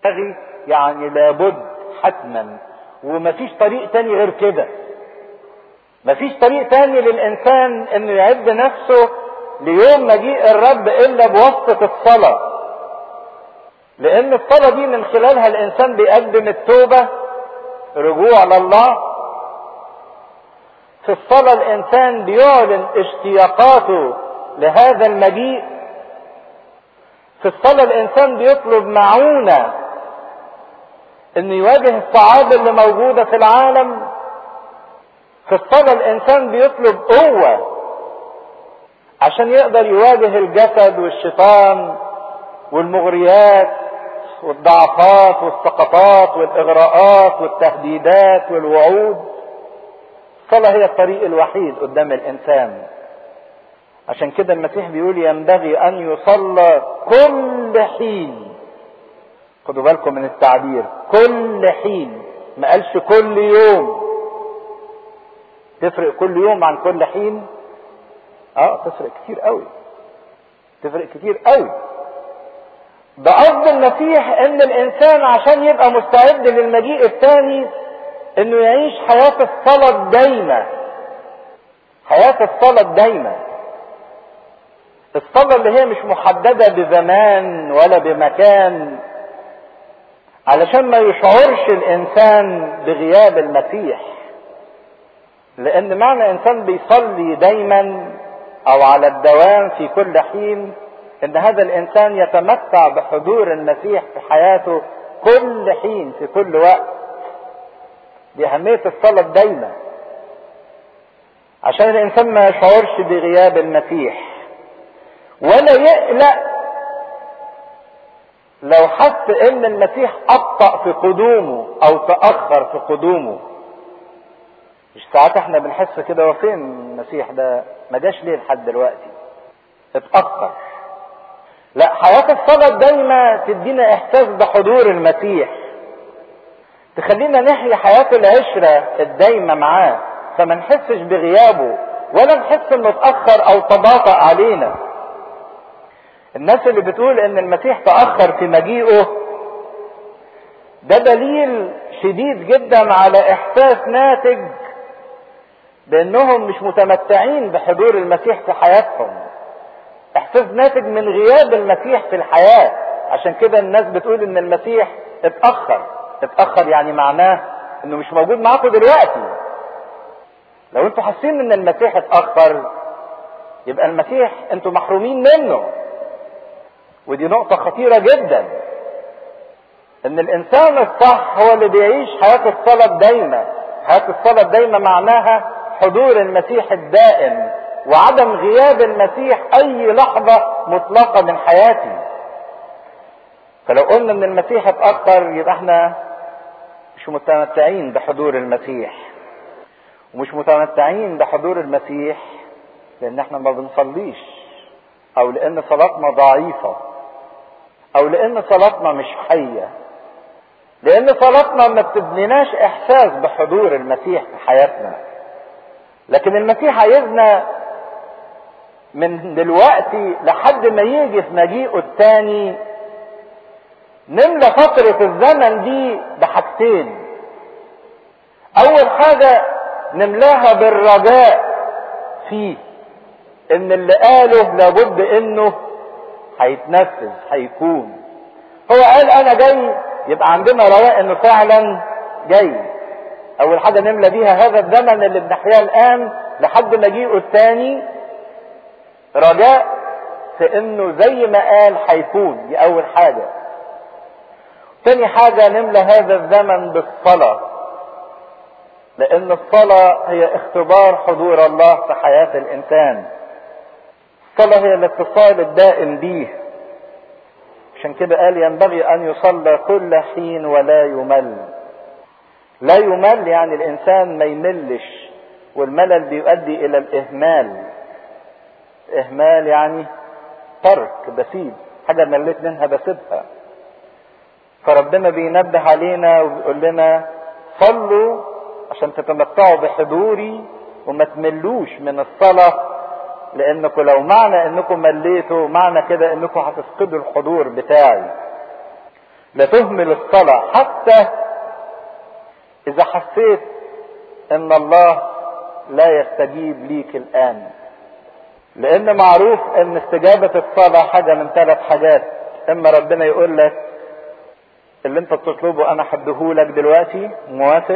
يعني لابد حتما ومفيش طريق تاني غير كده مفيش طريق تاني للإنسان إنه يعد نفسه ليوم مجيء الرب إلا بواسطة الصلاة لأن الصلاة دي من خلالها الإنسان بيقدم التوبة رجوع لله في الصلاة الإنسان بيعلن اشتياقاته لهذا المجيء في الصلاة الإنسان بيطلب معونة إنه يواجه الصعاب اللي موجودة في العالم في الصلاة الإنسان بيطلب قوة عشان يقدر يواجه الجسد والشيطان والمغريات والضعفات والسقطات والإغراءات والتهديدات والوعود الصلاة هي الطريق الوحيد قدام الإنسان عشان كده المسيح بيقول ينبغي أن يصلى كل حين خدوا بالكم من التعبير كل حين ما قالش كل يوم تفرق كل يوم عن كل حين اه تفرق كتير قوي تفرق كتير قوي ده قصد المسيح ان الانسان عشان يبقى مستعد للمجيء الثاني انه يعيش حياة الصلاة الدايمة حياة الصلاة الدايمة الصلاة اللي هي مش محددة بزمان ولا بمكان علشان ما يشعرش الانسان بغياب المسيح لان معنى انسان بيصلي دايما او على الدوام في كل حين ان هذا الانسان يتمتع بحضور المسيح في حياته كل حين في كل وقت دي اهمية الصلاة الدايمة عشان الانسان ما يشعرش بغياب المسيح ولا يقلق لو حس ان المسيح ابطأ في قدومه او تأخر في قدومه مش ساعات احنا بنحس كده وفين المسيح ده ما جاش ليه لحد دلوقتي اتأخر لا حياة الصلاة دايما تدينا احساس بحضور المسيح تخلينا نحيا حياة العشرة الدايمة معاه فما نحسش بغيابه ولا نحس انه اتأخر او تباطأ علينا الناس اللي بتقول ان المسيح تأخر في مجيئه ده دليل شديد جدا على احساس ناتج بانهم مش متمتعين بحضور المسيح في حياتهم احساس ناتج من غياب المسيح في الحياة عشان كده الناس بتقول ان المسيح اتأخر اتأخر يعني معناه انه مش موجود معاكم دلوقتي لو انتوا حاسين ان المسيح اتأخر يبقى المسيح انتوا محرومين منه ودي نقطة خطيرة جدا ان الانسان الصح هو اللي بيعيش حياة الصلاة الدايمة حياة الصلاة الدايمة معناها حضور المسيح الدائم وعدم غياب المسيح اي لحظة مطلقة من حياتي فلو قلنا ان المسيح اتأخر يبقى احنا مش متمتعين بحضور المسيح ومش متمتعين بحضور المسيح لان احنا ما بنصليش او لان صلاتنا ضعيفة او لان صلاتنا مش حية لان صلاتنا ما بتبنيناش احساس بحضور المسيح في حياتنا لكن المسيح عايزنا من دلوقتي لحد ما يجي في مجيئه الثاني نملى فترة الزمن دي بحاجتين اول حاجة نملاها بالرجاء فيه ان اللي قاله لابد انه هيتنفذ هيكون هو قال انا جاي يبقى عندنا رجاء انه فعلا جاي اول حاجه نملى بيها هذا الزمن اللي بنحياه الان لحد مجيئه الثاني رجاء في انه زي ما قال هيكون دي اول حاجه تاني حاجه نملى هذا الزمن بالصلاه لان الصلاه هي اختبار حضور الله في حياه الانسان الصلاه هي الاتصال الدائم بيه عشان كده قال ينبغي ان يصلى كل حين ولا يمل لا يمل يعني الانسان ما يملش والملل بيؤدي الى الاهمال اهمال يعني ترك بسيب حاجه مليت منها بسيبها فربنا بينبه علينا وبيقول لنا صلوا عشان تتمتعوا بحضوري وما تملوش من الصلاه لانكم لو معنى انكم مليتوا معنى كده انكم هتفقدوا الحضور بتاعي لا تهمل الصلاة حتى إذا حسيت إن الله لا يستجيب ليك الآن لأن معروف إن استجابة الصلاة حاجة من ثلاث حاجات إما ربنا يقول لك اللي أنت بتطلبه أنا حدهولك دلوقتي موافق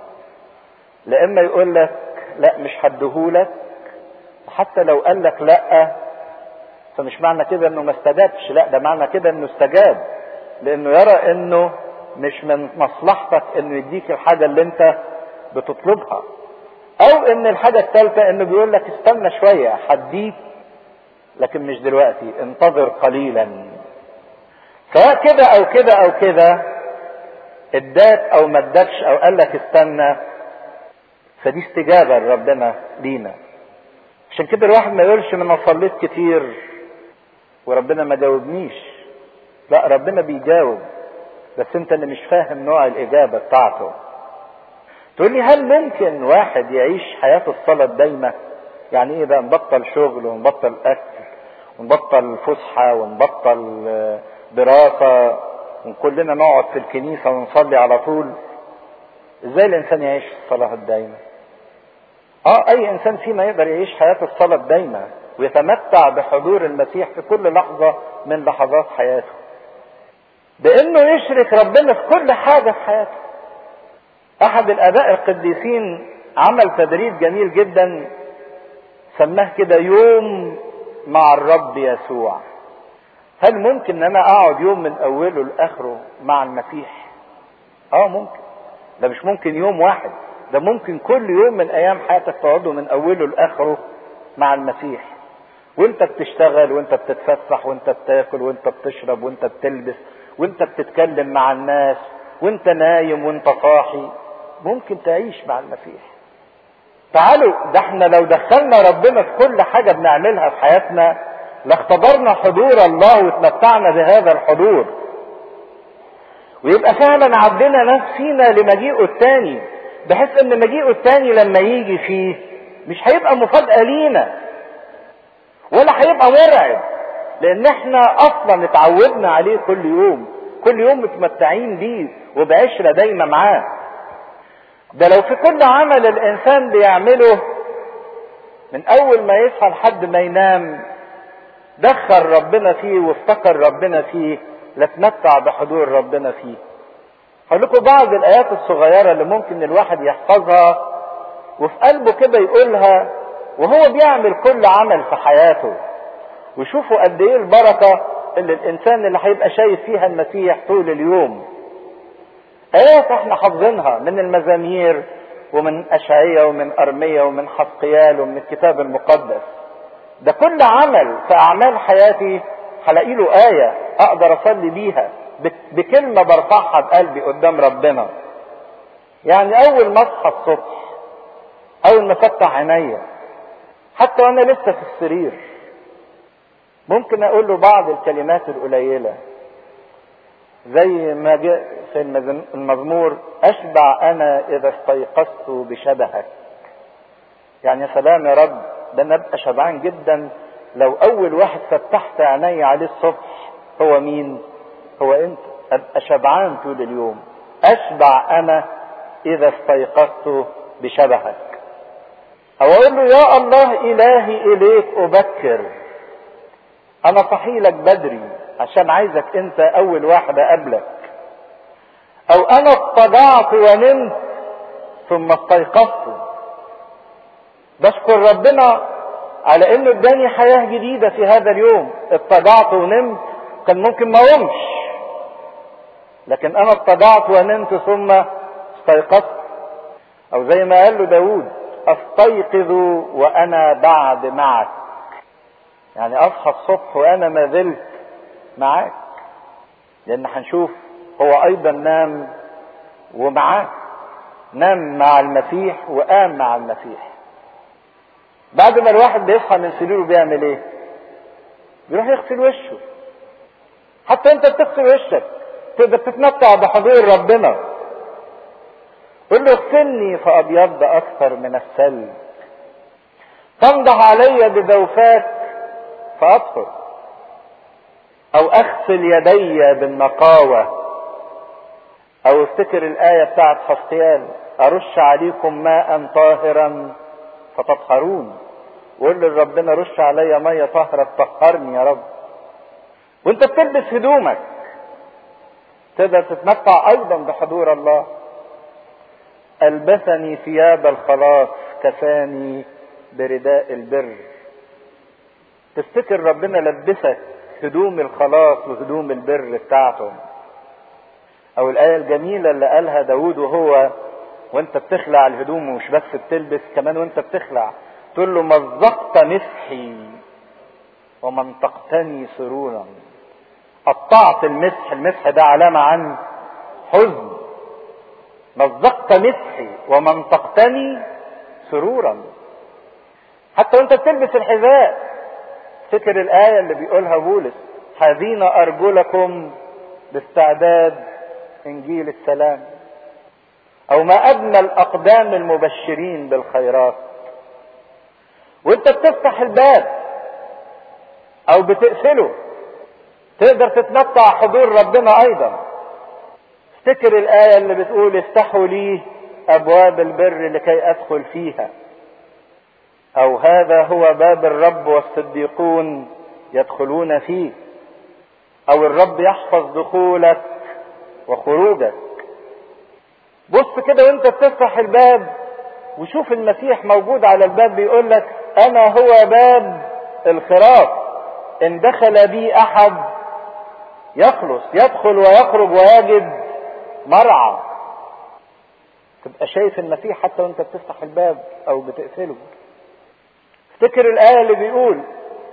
لإما يقول لك لا مش حدهولك حتى لو قال لك لا فمش معنى كده انه ما استجابش لا ده معنى كده انه استجاب لانه يرى انه مش من مصلحتك انه يديك الحاجه اللي انت بتطلبها او ان الحاجه الثالثه انه بيقول لك استنى شويه هديك لكن مش دلوقتي انتظر قليلا سواء كده او كده او كده اداك او ما اداكش او قال لك استنى فدي استجابه لربنا لينا عشان كده الواحد ما يقولش ما انا صليت كتير وربنا ما جاوبنيش لا ربنا بيجاوب بس انت اللي مش فاهم نوع الاجابه بتاعته تقول لي هل ممكن واحد يعيش حياه الصلاه دايما يعني ايه بقى نبطل شغل ونبطل اكل ونبطل فسحه ونبطل دراسه وكلنا نقعد في الكنيسه ونصلي على طول ازاي الانسان يعيش في الصلاه الدايمه اه اي انسان فينا يقدر يعيش حياه الصلاه دايما ويتمتع بحضور المسيح في كل لحظه من لحظات حياته بانه يشرك ربنا في كل حاجه في حياته احد الاباء القديسين عمل تدريب جميل جدا سماه كده يوم مع الرب يسوع هل ممكن ان انا اقعد يوم من اوله لاخره مع المسيح اه ممكن ده مش ممكن يوم واحد ده ممكن كل يوم من ايام حياتك تقعده من اوله لاخره مع المسيح وانت بتشتغل وانت بتتفسح وانت بتاكل وانت بتشرب وانت بتلبس وانت بتتكلم مع الناس وانت نايم وانت صاحي ممكن تعيش مع المسيح تعالوا ده احنا لو دخلنا ربنا في كل حاجة بنعملها في حياتنا لاختبرنا حضور الله وتمتعنا بهذا الحضور ويبقى فعلا عدنا نفسينا لمجيئه التاني بحيث ان مجيئه التاني لما يجي فيه مش هيبقى مفاجأة لينا ولا هيبقى مرعب لان احنا اصلا اتعودنا عليه كل يوم كل يوم متمتعين بيه وبعشرة دايما معاه ده لو في كل عمل الانسان بيعمله من اول ما يصحى لحد ما ينام دخل ربنا فيه وافتكر ربنا فيه لتمتع بحضور ربنا فيه هقول لكم بعض الايات الصغيره اللي ممكن الواحد يحفظها وفي قلبه كده يقولها وهو بيعمل كل عمل في حياته وشوفوا قد ايه البركه اللي الانسان اللي هيبقى شايف فيها المسيح طول اليوم ايات احنا حافظينها من المزامير ومن اشعية ومن ارمية ومن حسقيال ومن الكتاب المقدس ده كل عمل في اعمال حياتي هلاقي له آية اقدر اصلي بيها بكلمة برفعها بقلبي قدام ربنا يعني اول ما اصحى الصبح اول ما افتح عينيا حتى وانا لسه في السرير ممكن اقول له بعض الكلمات القليلة زي ما جاء في المزمور اشبع انا اذا استيقظت بشبهك يعني يا سلام يا رب ده انا ابقى شبعان جدا لو اول واحد فتحت عيني عليه الصبح هو مين هو انت ابقى شبعان طول اليوم اشبع انا اذا استيقظت بشبهك او اقول له يا الله الهي اليك ابكر انا صحي لك بدري عشان عايزك انت اول واحد اقابلك او انا اضطجعت ونمت ثم استيقظت بشكر ربنا على انه اداني حياة جديدة في هذا اليوم اضطجعت ونمت كان ممكن ما اقومش لكن انا اضطجعت ونمت ثم استيقظت او زي ما قال له داود استيقظ وانا بعد معك يعني اصحى الصبح وانا ما زلت معاك لان هنشوف هو ايضا نام ومعاه نام مع المسيح وقام مع المسيح بعد ما الواحد بيصحى من سريره بيعمل ايه بيروح يغسل وشه حتى انت بتغسل وشك تقدر تتمتع بحضور ربنا قل له اغسلني فابيض اكثر من الثلج تنضح علي بذوفات فاطهر او اغسل يدي بالنقاوة او افتكر الآية بتاعت حسقيال ارش عليكم ماء طاهرا فتطهرون وقول لربنا رش عليا مية طاهرة تطهرني يا رب وانت بتلبس هدومك تقدر تتمتع ايضا بحضور الله البسني ثياب الخلاص كفاني برداء البر تفتكر ربنا لبسك هدوم الخلاص وهدوم البر بتاعته او الايه الجميله اللي قالها داود وهو وانت بتخلع الهدوم ومش بس بتلبس كمان وانت بتخلع تقول له مزقت مسحي ومنطقتني سرورا قطعت المسح المسح ده علامة عن حزن مزقت مسحي ومنطقتني سرورا حتى وانت بتلبس الحذاء فكر الآية اللي بيقولها بولس حاذين أرجلكم باستعداد إنجيل السلام أو ما أدنى الأقدام المبشرين بالخيرات وانت بتفتح الباب أو بتقفله تقدر تتمتع حضور ربنا أيضا افتكر الآية اللي بتقول افتحوا لي أبواب البر لكي أدخل فيها أو هذا هو باب الرب والصديقون يدخلون فيه أو الرب يحفظ دخولك وخروجك بص كده وانت بتفتح الباب وشوف المسيح موجود على الباب بيقول لك انا هو باب الخراف ان دخل بي احد يخلص يدخل ويخرج ويجد مرعى تبقى شايف المسيح حتى وانت بتفتح الباب او بتقفله افتكر الآية اللي بيقول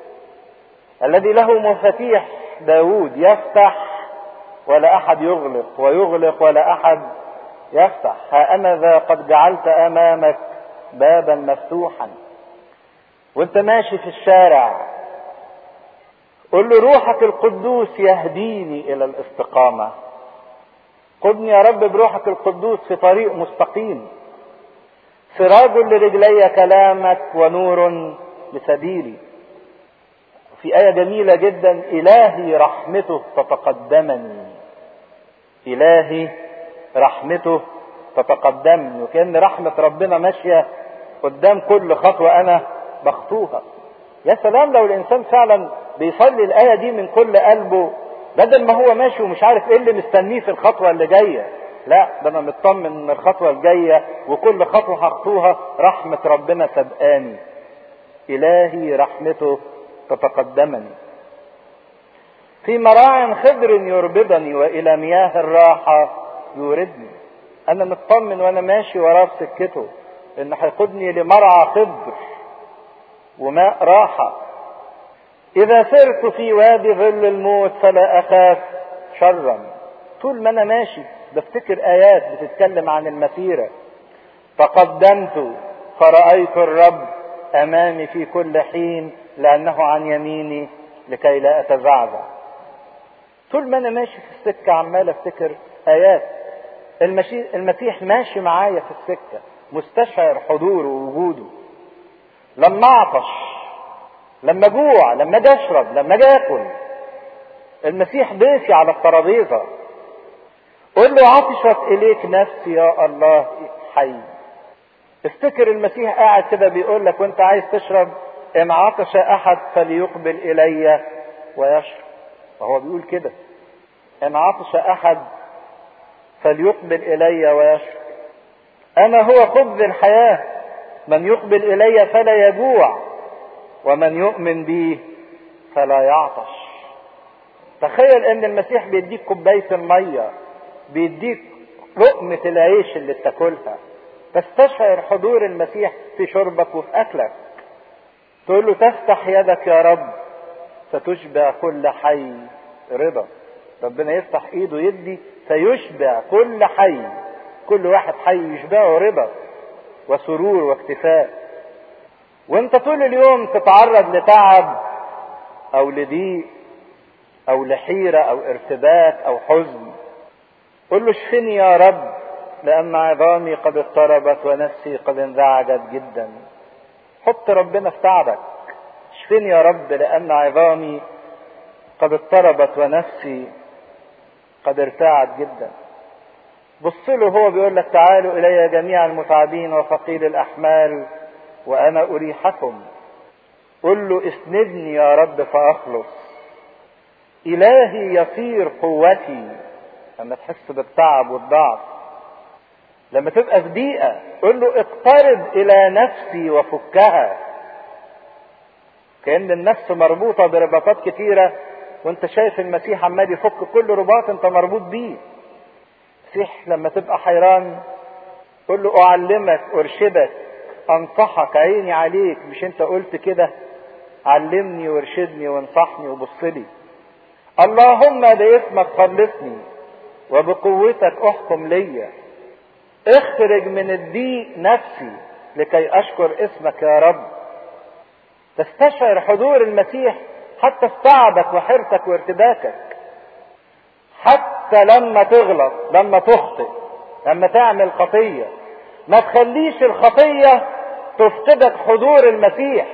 الذي له مفاتيح داود يفتح ولا أحد يغلق ويغلق ولا أحد يفتح ها أنا ذا قد جعلت أمامك بابا مفتوحا وانت ماشي في الشارع قل له روحك القدوس يهديني إلى الاستقامة قدني يا رب بروحك القدوس في طريق مستقيم سراج لرجلي كلامك ونور لسبيلي في آية جميلة جدا إلهي رحمته تتقدمني إلهي رحمته تتقدمني وكأن رحمة ربنا ماشية قدام كل خطوة أنا بخطوها يا سلام لو الإنسان فعلا بيصلي الآية دي من كل قلبه بدل ما هو ماشي ومش عارف ايه اللي مستنيه في الخطوة اللي جاية لا ده انا مطمن ان الخطوة الجاية وكل خطوة هخطوها رحمة ربنا سبقاني الهي رحمته تتقدمني في مراع خضر يربضني والى مياه الراحة يوردني انا مطمن وانا ماشي وراه في سكته ان هيقودني لمرعى خضر وماء راحة اذا سرت في وادي ظل الموت فلا اخاف شرا طول ما انا ماشي بفتكر ايات بتتكلم عن المسيرة فقدمت فرأيت الرب امامي في كل حين لانه عن يميني لكي لا اتزعزع طول ما انا ماشي في السكة عمال افتكر ايات المشي... المسيح ماشي معايا في السكة مستشعر حضوره ووجوده لما اعطش لما جوع لما اجي اشرب لما اجي اكل المسيح ضيفي على الترابيزه قل له عطشت اليك نفسي يا الله حي افتكر المسيح قاعد كده بيقول لك وانت عايز تشرب ان عطش احد فليقبل الي ويشرب وهو بيقول كده ان عطش احد فليقبل الي ويشرب انا هو خبز الحياه من يقبل الي فلا يجوع ومن يؤمن بي فلا يعطش تخيل ان المسيح بيديك كوبايه الميه بيديك لقمة العيش اللي بتاكلها تستشعر حضور المسيح في شربك وفي أكلك تقول له تفتح يدك يا رب فتشبع كل حي رضا ربنا يفتح ايده يدي فيشبع كل حي كل واحد حي يشبعه رضا وسرور واكتفاء وانت طول اليوم تتعرض لتعب او لضيق او لحيرة او ارتباك او حزن قل له اشفني يا رب لأن عظامي قد اضطربت ونفسي قد انزعجت جدا حط ربنا في تعبك اشفني يا رب لأن عظامي قد اضطربت ونفسي قد ارتاعت جدا بص له هو بيقول لك تعالوا الي جميع المتعبين وثقيل الاحمال وانا اريحكم قل له اسندني يا رب فاخلص الهي يصير قوتي لما تحس بالتعب والضعف لما تبقى في ضيقه قل له اقترب الى نفسي وفكها كأن النفس مربوطة برباطات كتيرة وانت شايف المسيح عمال يفك كل رباط انت مربوط بيه المسيح لما تبقى حيران قل له اعلمك ارشدك انصحك عيني عليك مش انت قلت كده علمني وارشدني وانصحني وبصلي اللهم باسمك خلصني وبقوتك احكم ليا اخرج من الضيق نفسي لكي اشكر اسمك يا رب تستشعر حضور المسيح حتى في تعبك وحرصك وارتباكك حتى لما تغلط لما تخطئ لما تعمل خطية ما تخليش الخطية تفقدك حضور المسيح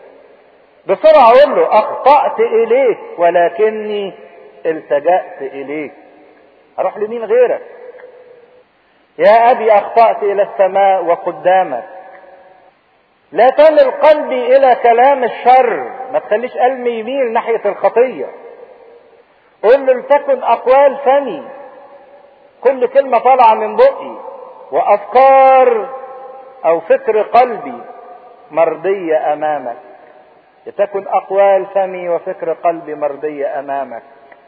بسرعة قول له أخطأت إليك ولكني التجأت إليك أروح لمين غيرك يا أبي أخطأت إلى السماء وقدامك لا تمل قلبي إلى كلام الشر ما تخليش قلبي يميل ناحية الخطية قل له لتكن أقوال فمي كل كلمة طالعة من بقي وأفكار أو فكر قلبي مرضية أمامك لتكن أقوال فمي وفكر قلبي مرضية أمامك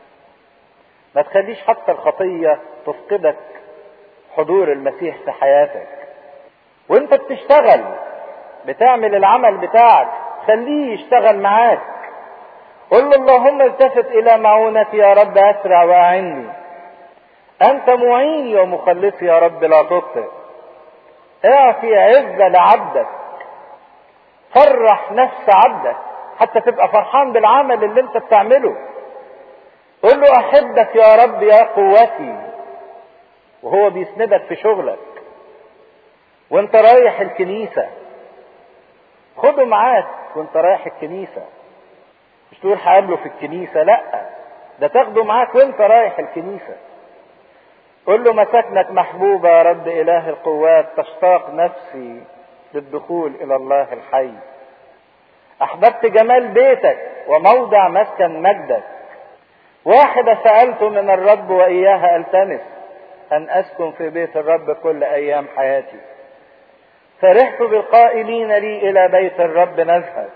ما تخليش حتى الخطية تفقدك حضور المسيح في حياتك وانت بتشتغل بتعمل العمل بتاعك خليه يشتغل معاك قل له اللهم التفت الى معونتي يا رب اسرع واعني انت معيني ومخلصي يا رب لا تبطئ اعطي عزة لعبدك فرح نفس عبدك حتى تبقى فرحان بالعمل اللي انت بتعمله قل له احبك يا رب يا قوتي وهو بيسندك في شغلك وانت رايح الكنيسة خده معاك وانت رايح الكنيسة مش تقول هقابله في الكنيسة لا ده تاخده معاك وانت رايح الكنيسة قل له مساكنك محبوبة يا رب إله القوات تشتاق نفسي للدخول إلى الله الحي أحببت جمال بيتك وموضع مسكن مجدك واحدة سألت من الرب وإياها ألتمس أن أسكن في بيت الرب كل أيام حياتي فرحت بالقائلين لي إلى بيت الرب نذهب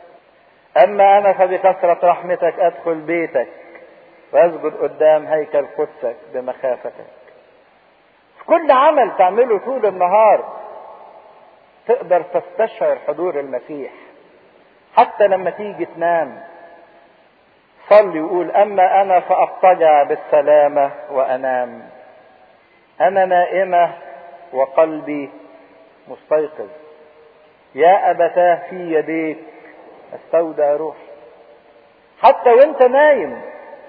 أما أنا فبكثرة رحمتك أدخل بيتك وأسجد قدام هيكل قدسك بمخافتك في كل عمل تعمله طول النهار تقدر تستشعر حضور المسيح حتى لما تيجي تنام صلي وقول أما أنا فأضطجع بالسلامة وأنام أنا نائمة وقلبي مستيقظ يا أبتاه في يديك استودع روحي حتى وانت نايم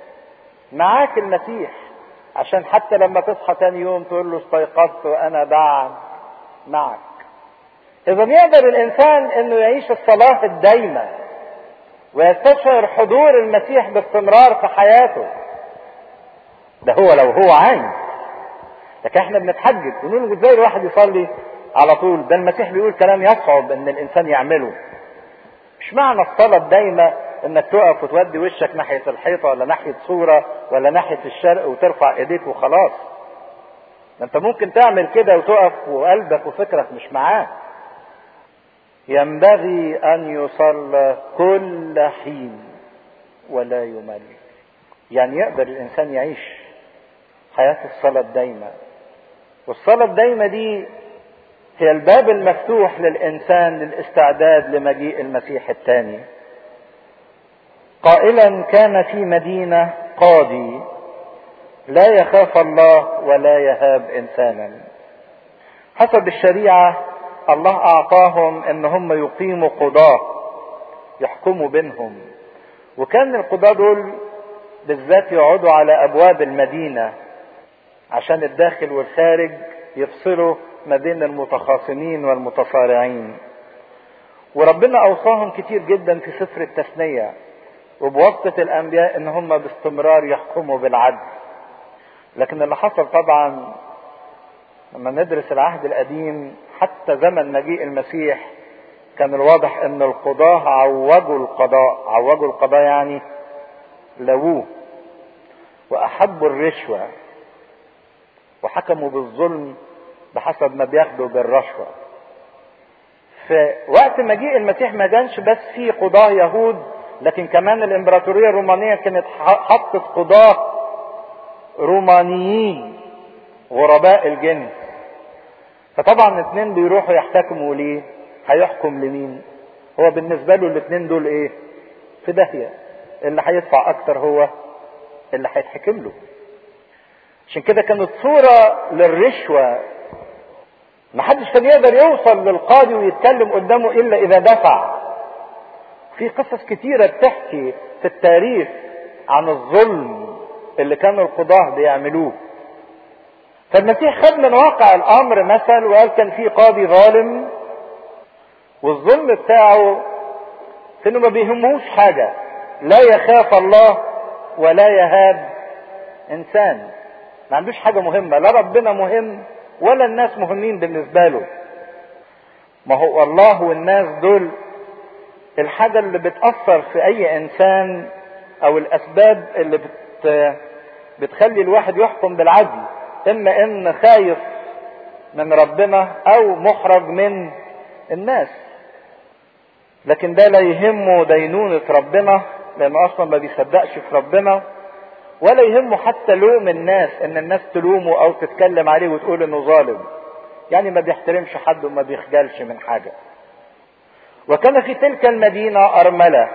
معاك المسيح عشان حتى لما تصحى تاني يوم تقول له استيقظت وانا بعد معك اذا يقدر الانسان انه يعيش الصلاة الدايمة ويستشعر حضور المسيح باستمرار في حياته ده هو لو هو عايز لكن احنا بنتحجج ونقول ازاي الواحد يصلي على طول ده المسيح بيقول كلام يصعب ان الانسان يعمله مش معنى الصلاة الدايمة انك تقف وتودي وشك ناحية الحيطة ولا ناحية صورة ولا ناحية الشرق وترفع ايديك وخلاص ده انت ممكن تعمل كده وتقف وقلبك وفكرك مش معاه ينبغي ان يصلى كل حين ولا يمل يعني يقدر الانسان يعيش حياة الصلاة الدايمة والصلاة الدايمة دي هي الباب المفتوح للإنسان للاستعداد لمجيء المسيح الثاني قائلا كان في مدينة قاضي لا يخاف الله ولا يهاب إنسانا حسب الشريعة الله أعطاهم إن هم يقيموا قضاة يحكموا بينهم وكان القضاة دول بالذات يقعدوا على أبواب المدينة عشان الداخل والخارج يفصلوا ما بين المتخاصمين والمتصارعين وربنا اوصاهم كتير جدا في سفر التثنية وبواسطة الانبياء ان هم باستمرار يحكموا بالعدل لكن اللي حصل طبعا لما ندرس العهد القديم حتى زمن مجيء المسيح كان الواضح ان القضاة عوجوا القضاء عوجوا القضاء يعني لووه واحبوا الرشوة وحكموا بالظلم بحسب ما بياخدوا بالرشوة في وقت مجيء المسيح ما كانش بس في قضاة يهود لكن كمان الامبراطورية الرومانية كانت حطت قضاة رومانيين غرباء الجنس فطبعا الاثنين بيروحوا يحتكموا ليه هيحكم لمين هو بالنسبة له الاثنين دول ايه في داهية اللي هيدفع اكتر هو اللي هيتحكم له عشان كده كانت صورة للرشوة محدش كان يقدر يوصل للقاضي ويتكلم قدامه الا اذا دفع في قصص كتيرة بتحكي في التاريخ عن الظلم اللي كانوا القضاة بيعملوه فالمسيح خد من واقع الامر مثل وقال كان في قاضي ظالم والظلم بتاعه في انه ما بيهموش حاجه لا يخاف الله ولا يهاب انسان ما عندوش حاجه مهمه لا ربنا مهم ولا الناس مهمين بالنسبه له ما هو الله والناس دول الحاجه اللي بتاثر في اي انسان او الاسباب اللي بت بتخلي الواحد يحكم بالعدل اما ان خايف من ربنا او محرج من الناس لكن ده لا يهمه دينونة ربنا لانه اصلا ما بيصدقش في ربنا ولا يهمه حتى لوم الناس ان الناس تلومه او تتكلم عليه وتقول انه ظالم يعني ما بيحترمش حد وما بيخجلش من حاجة وكان في تلك المدينة أرملة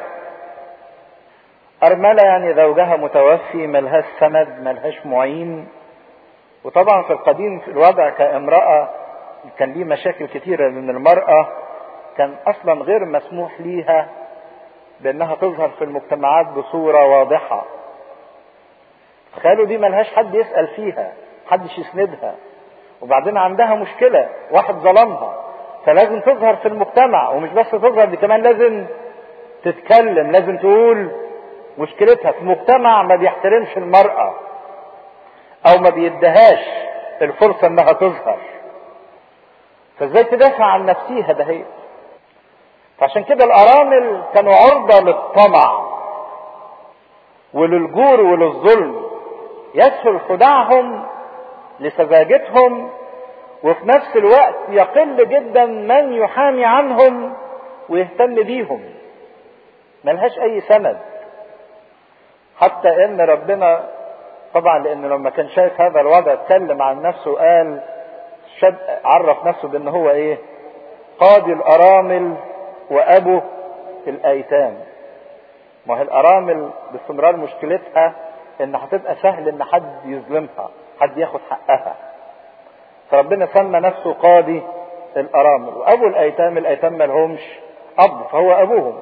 أرملة يعني زوجها متوفي ملهاش سند ملهاش معين وطبعا في القديم في الوضع كامرأة كان ليه مشاكل كتيرة من المرأة كان أصلا غير مسموح ليها بأنها تظهر في المجتمعات بصورة واضحة تخيلوا دي ملهاش حد يسأل فيها حدش يسندها وبعدين عندها مشكلة واحد ظلمها فلازم تظهر في المجتمع ومش بس تظهر دي كمان لازم تتكلم لازم تقول مشكلتها في مجتمع ما بيحترمش المرأة او ما بيدهاش الفرصة انها تظهر فازاي تدافع عن نفسيها ده هي فعشان كده الارامل كانوا عرضة للطمع وللجور وللظلم يسهل خداعهم لسذاجتهم وفي نفس الوقت يقل جدا من يحامي عنهم ويهتم بيهم ملهاش اي سند حتى ان ربنا طبعا لانه لما كان شايف هذا الوضع اتكلم عن نفسه وقال شد عرف نفسه بان هو ايه قاضي الارامل وابو الايتام ما هي الارامل باستمرار مشكلتها ان هتبقى سهل ان حد يظلمها حد ياخد حقها فربنا سمى نفسه قاضي الارامل وابو الايتام الايتام مالهمش اب فهو ابوهم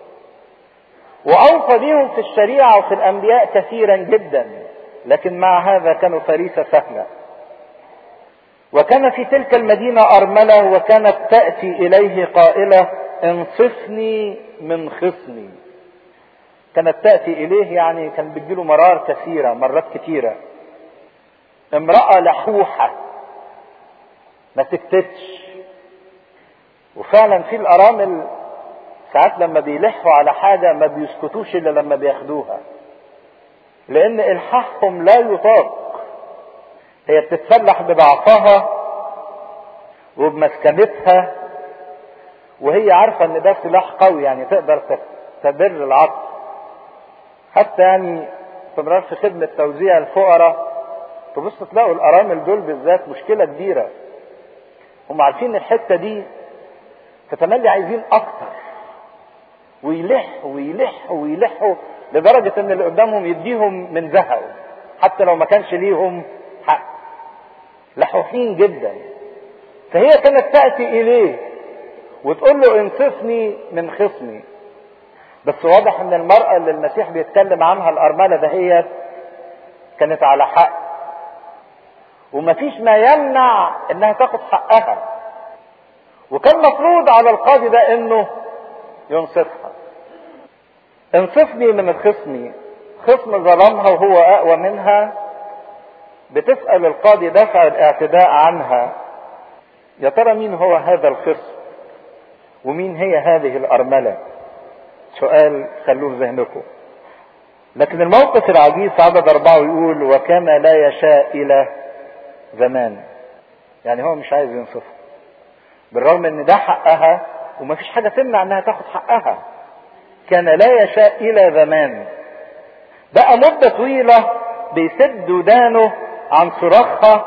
واوصى بيهم في الشريعه وفي الانبياء كثيرا جدا لكن مع هذا كانوا فريسه سهله وكان في تلك المدينه ارمله وكانت تاتي اليه قائله انصفني من خصمي كانت تاتي اليه يعني كان بتجيله مرار كثيره مرات كثيره امراه لحوحه ما سكتتش وفعلا في الارامل ساعات لما بيلحوا على حاجة ما بيسكتوش إلا لما بياخدوها لأن إلحاحهم لا يطاق هي بتتسلح بضعفها وبمسكنتها وهي عارفة إن ده سلاح قوي يعني تقدر تبر العطف حتى يعني استمرار في خدمة توزيع الفقراء تبص تلاقوا الأرامل دول بالذات مشكلة كبيرة هم عارفين الحتة دي فتملي عايزين أكتر ويلحوا ويلحوا ويلحوا لدرجة ان اللي قدامهم يديهم من زهقه حتى لو ما كانش ليهم حق لحوحين جدا فهي كانت تأتي إليه وتقول له انصفني من خصمي بس واضح ان المرأة اللي المسيح بيتكلم عنها الأرملة دهيت كانت على حق ومفيش ما يمنع انها تاخد حقها وكان مفروض على القاضي ده انه ينصفها انصفني من خصمي خصم ظلمها وهو اقوى منها بتسأل القاضي دفع الاعتداء عنها يا ترى مين هو هذا الخصم ومين هي هذه الأرملة سؤال خلوه في ذهنكم لكن الموقف العجيب في عدد أربعة يقول وكما لا يشاء إلى زمان يعني هو مش عايز ينصفها بالرغم ان ده حقها ومفيش حاجة تمنع انها تاخد حقها كان لا يشاء الى زمان بقى مدة طويلة بيسد ودانه عن صراخها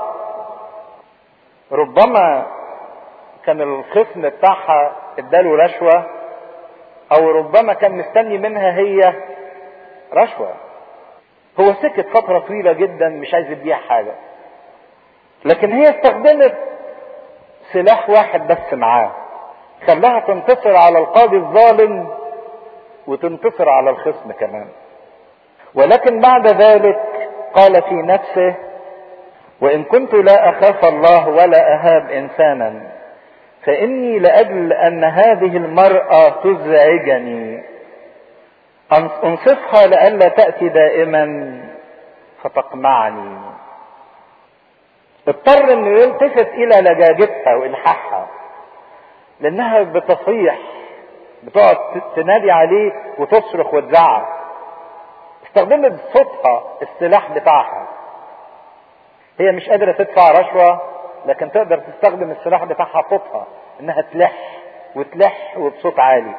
ربما كان الخصم بتاعها اداله رشوة او ربما كان مستني منها هي رشوة هو سكت فترة طويلة جدا مش عايز يديها حاجة لكن هي استخدمت سلاح واحد بس معاه خلاها تنتصر على القاضي الظالم وتنتصر على الخصم كمان ولكن بعد ذلك قال في نفسه وان كنت لا اخاف الله ولا اهاب انسانا فاني لاجل ان هذه المراه تزعجني انصفها لئلا تاتي دائما فتقمعني اضطر انه يلتفت الى لجاجتها والحاحها لانها بتصيح بتقعد تنادي عليه وتصرخ وتزعق استخدمت صوتها السلاح بتاعها هي مش قادرة تدفع رشوة لكن تقدر تستخدم السلاح بتاعها صوتها انها تلح وتلح وبصوت عالي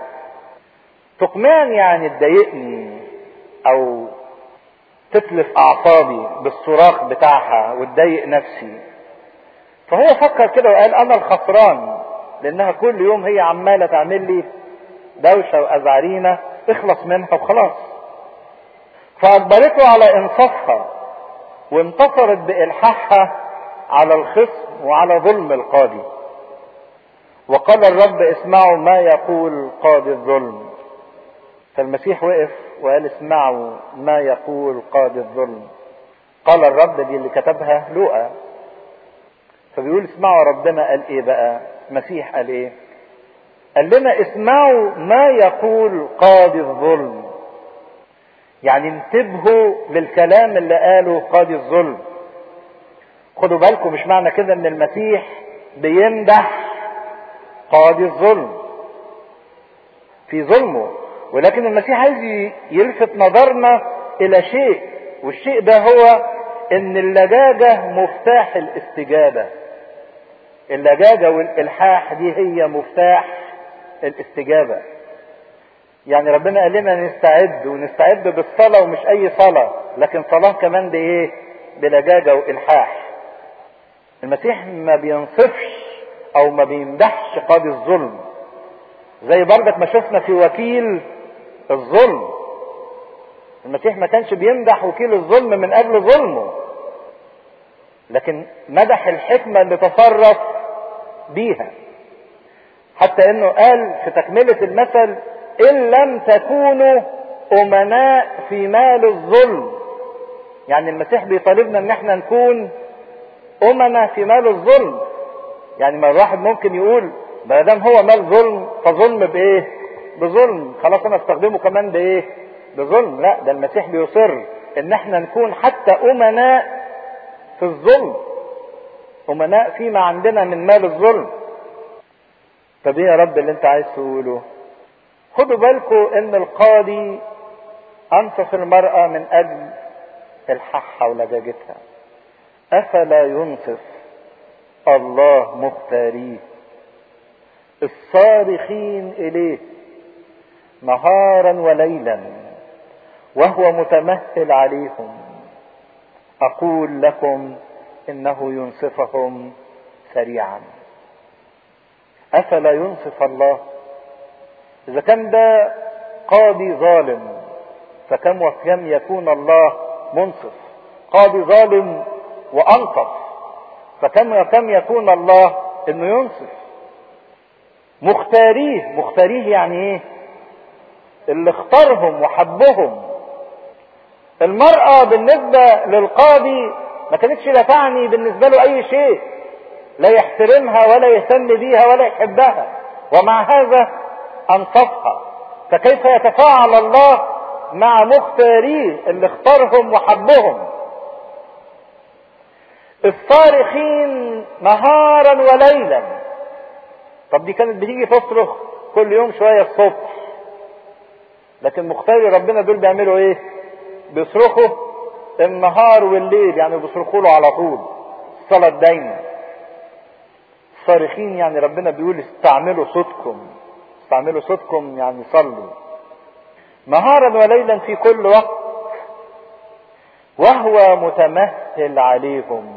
تقمان يعني تضايقني او تتلف اعصابي بالصراخ بتاعها وتضايق نفسي فهو فكر كده وقال انا الخسران لانها كل يوم هي عماله تعمل لي دوشه وازعرينه اخلص منها وخلاص فاجبرته على انصافها وانتصرت بالحاحها على الخصم وعلى ظلم القاضي وقال الرب اسمعوا ما يقول قاضي الظلم فالمسيح وقف وقال اسمعوا ما يقول قاضي الظلم قال الرب دي اللي كتبها لوقا فبيقول اسمعوا ربنا قال ايه بقى المسيح قال ايه قال لنا اسمعوا ما يقول قاضي الظلم يعني انتبهوا للكلام اللي قاله قاضي الظلم خدوا بالكم مش معنى كده ان المسيح بيمدح قاضي الظلم في ظلمه ولكن المسيح عايز يلفت نظرنا الى شيء والشيء ده هو ان اللجاجة مفتاح الاستجابة اللجاجة والالحاح دي هي مفتاح الاستجابة يعني ربنا قال لنا نستعد ونستعد بالصلاة ومش اي صلاة لكن صلاة كمان بايه بلجاجة والحاح المسيح ما بينصفش او ما بيمدحش قاضي الظلم زي برضك ما شفنا في وكيل الظلم المسيح ما كانش بيمدح وكيل الظلم من اجل ظلمه لكن مدح الحكمة اللي تصرف بيها حتى انه قال في تكملة المثل ان لم تكونوا امناء في مال الظلم يعني المسيح بيطالبنا ان احنا نكون امنا في مال الظلم يعني ما الواحد ممكن يقول ما دام هو مال ظلم فظلم بايه بظلم خلاص انا استخدمه كمان بايه بظلم لا ده المسيح بيصر ان احنا نكون حتى امناء في الظلم امناء فيما عندنا من مال الظلم طب ايه يا رب اللي انت عايز تقوله خدوا بالكم ان القاضي انصف المرأة من اجل الححة ولجاجتها افلا ينصف الله مختاريه الصارخين اليه نهارا وليلا وهو متمهل عليهم اقول لكم انه ينصفهم سريعا افلا ينصف الله اذا كان ده قاضي ظالم فكم وكم يكون الله منصف قاضي ظالم وانصف فكم وكم يكون الله انه ينصف مختاريه مختاريه يعني ايه اللي اختارهم وحبهم المرأة بالنسبة للقاضي ما كانتش لا تعني بالنسبة له أي شيء لا يحترمها ولا يهتم بيها ولا يحبها ومع هذا أنصفها فكيف يتفاعل الله مع مختاريه اللي اختارهم وحبهم الصارخين نهارا وليلا طب دي كانت بتيجي تصرخ كل يوم شوية الصبح لكن مختاري ربنا دول بيعملوا ايه بيصرخوا النهار والليل يعني بيصرخوا له على طول الصلاة دايما الصارخين يعني ربنا بيقول استعملوا صوتكم استعملوا صوتكم يعني صلوا نهارا وليلا في كل وقت وهو متمهل عليهم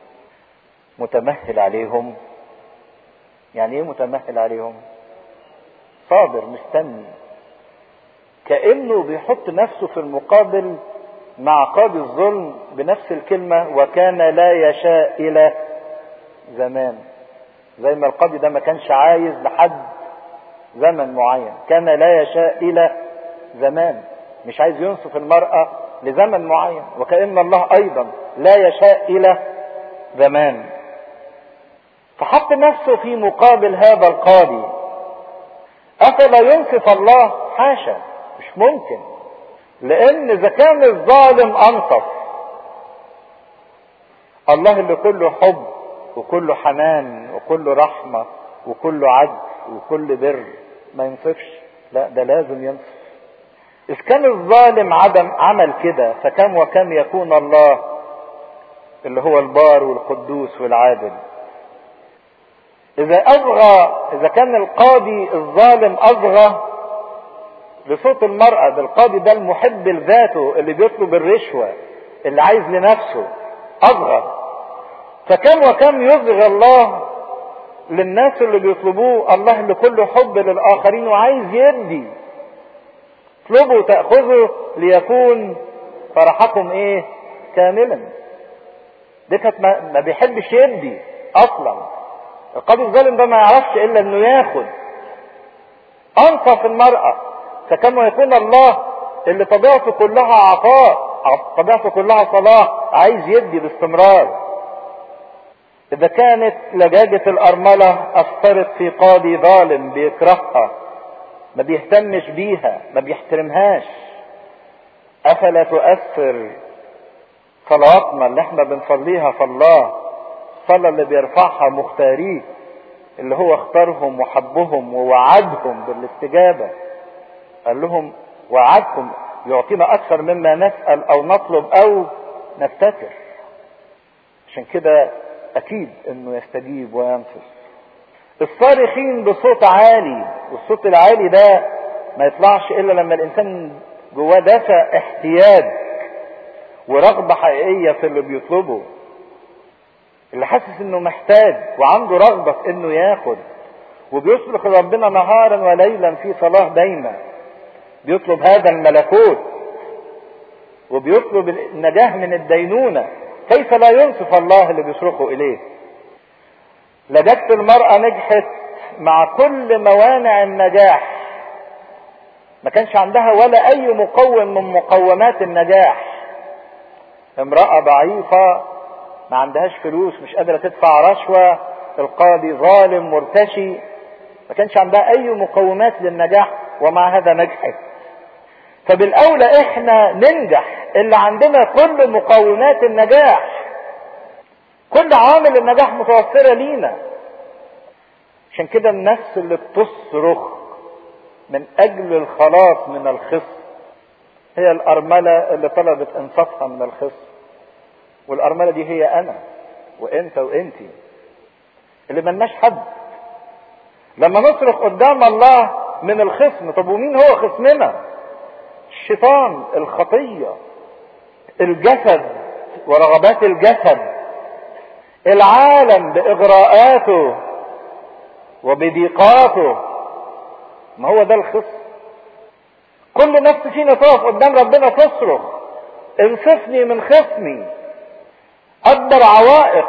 متمهل عليهم يعني ايه متمهل عليهم صابر مستني كانه بيحط نفسه في المقابل مع قاضي الظلم بنفس الكلمه وكان لا يشاء الى زمان زي ما القاضي ده ما كانش عايز لحد زمن معين كان لا يشاء الى زمان مش عايز ينصف المراه لزمن معين وكأن الله أيضا لا يشاء إلى زمان فحط نفسه في مقابل هذا القاضي أفلا ينصف الله حاشا مش ممكن لأن إذا كان الظالم أنصف الله اللي كله حب وكله حنان وكله رحمة وكله عدل وكل بر ما ينصفش لا ده لازم ينصف إذ كان الظالم عدم عمل كده فكم وكم يكون الله اللي هو البار والقدوس والعادل إذا أصغى إذا كان القاضي الظالم أصغى لصوت المرأة ده القاضي ده المحب لذاته اللي بيطلب الرشوة اللي عايز لنفسه أصغى فكم وكم يصغى الله للناس اللي بيطلبوه الله اللي كله حب للآخرين وعايز يدي اطلبوا تأخذوا ليكون فرحكم ايه كاملا ده كانت ما, ما بيحبش يدي اصلا القاضي الظالم ده ما يعرفش الا انه ياخد انصف المرأة فكما يكون الله اللي طبيعته كلها عطاء طبيعته كلها صلاح عايز يدي باستمرار اذا كانت لجاجة الارملة اثرت في قاضي ظالم بيكرهها ما بيهتمش بيها ما بيحترمهاش افلا تؤثر صلواتنا اللي احنا بنصليها في الله الصلاة اللي بيرفعها مختاريه اللي هو اختارهم وحبهم ووعدهم بالاستجابة قال لهم وعدكم يعطينا اكثر مما نسأل او نطلب او نفتكر عشان كده اكيد انه يستجيب وينصف الصارخين بصوت عالي والصوت العالي ده ما يطلعش الا لما الانسان جواه دافع احتياج ورغبه حقيقيه في اللي بيطلبه اللي حاسس انه محتاج وعنده رغبه في انه ياخد وبيصرخ ربنا نهارا وليلا في صلاه دايما بيطلب هذا الملكوت وبيطلب النجاه من الدينونه كيف لا ينصف الله اللي بيصرخوا اليه لجدت المرأة نجحت مع كل موانع النجاح ما كانش عندها ولا اي مقوم من مقومات النجاح امرأة ضعيفة ما عندهاش فلوس مش قادرة تدفع رشوة القاضي ظالم مرتشي ما كانش عندها اي مقومات للنجاح ومع هذا نجحت فبالاولى احنا ننجح اللي عندنا كل مقومات النجاح كل عوامل النجاح متوفرة لينا عشان كده النفس اللي بتصرخ من اجل الخلاص من الخصم هي الارملة اللي طلبت انصافها من الخصم والارملة دي هي انا وانت وانتي اللي ملناش حد لما نصرخ قدام الله من الخصم طب ومين هو خصمنا الشيطان الخطية الجسد ورغبات الجسد العالم باغراءاته وبضيقاته ما هو ده الخصم كل نفس فينا تقف قدام ربنا تصرخ انصفني من خصمي اكبر عوائق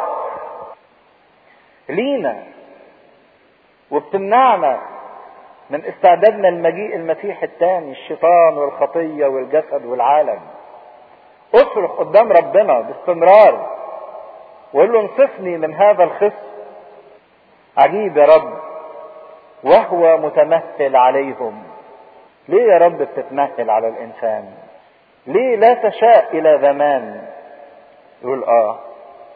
لينا وبتمنعنا من استعدادنا لمجيء المسيح الثاني الشيطان والخطيه والجسد والعالم اصرخ قدام ربنا باستمرار وقول له انصفني من هذا الخصم عجيب يا رب وهو متمثل عليهم ليه يا رب بتتمثل على الانسان ليه لا تشاء الى زمان يقول اه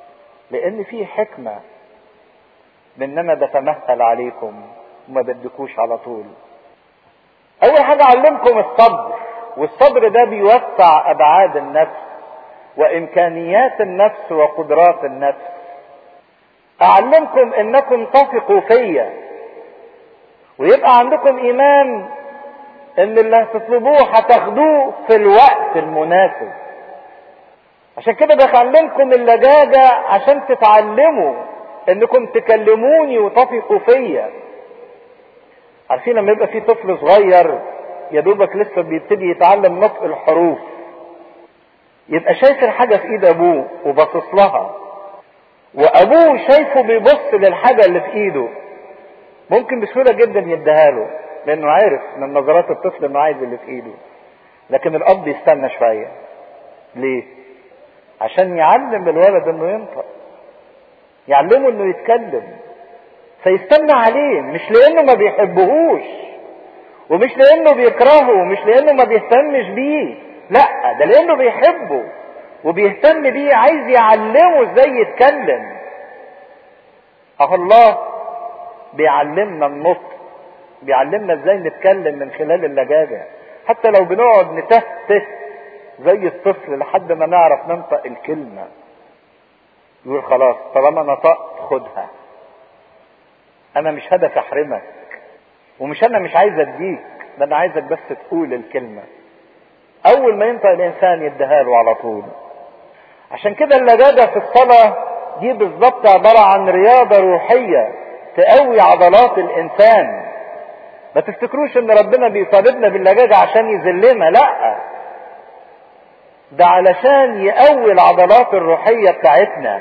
لان في حكمة بان انا بتمثل عليكم وما بدكوش على طول اول حاجة اعلمكم الصبر والصبر ده بيوسع ابعاد النفس وامكانيات النفس وقدرات النفس اعلمكم انكم تثقوا فيا ويبقى عندكم ايمان ان اللي هتطلبوه هتاخدوه في الوقت المناسب عشان كده بخلمكم اللجاجة عشان تتعلموا انكم تكلموني وتثقوا فيا عارفين لما يبقى في طفل صغير يا دوبك لسه بيبتدي يتعلم نطق الحروف يبقى شايف الحاجة في ايد ابوه وباصص لها وابوه شايفه بيبص للحاجة اللي في ايده ممكن بسهولة جدا يديها له لانه عارف من نظرات الطفل انه عايز اللي في ايده لكن الاب يستنى شوية ليه عشان يعلم الولد انه ينطق يعلمه انه يتكلم فيستنى عليه مش لانه ما بيحبهوش ومش لانه بيكرهه ومش لانه ما بيهتمش بيه لا ده لانه بيحبه وبيهتم بيه عايز يعلمه ازاي يتكلم اهو الله بيعلمنا النطق بيعلمنا ازاي نتكلم من خلال اللجاجة حتى لو بنقعد نتهته زي الطفل لحد ما نعرف ننطق الكلمة يقول خلاص طالما نطقت خدها انا مش هدف احرمك ومش انا مش عايز اديك ده انا عايزك بس تقول الكلمة اول ما ينطق الانسان يديها له على طول عشان كده اللجاجة في الصلاة دي بالظبط عبارة عن رياضة روحية تقوي عضلات الانسان ما تفتكروش ان ربنا بيطالبنا باللجاجة عشان يذلنا لا ده علشان يقوي العضلات الروحية بتاعتنا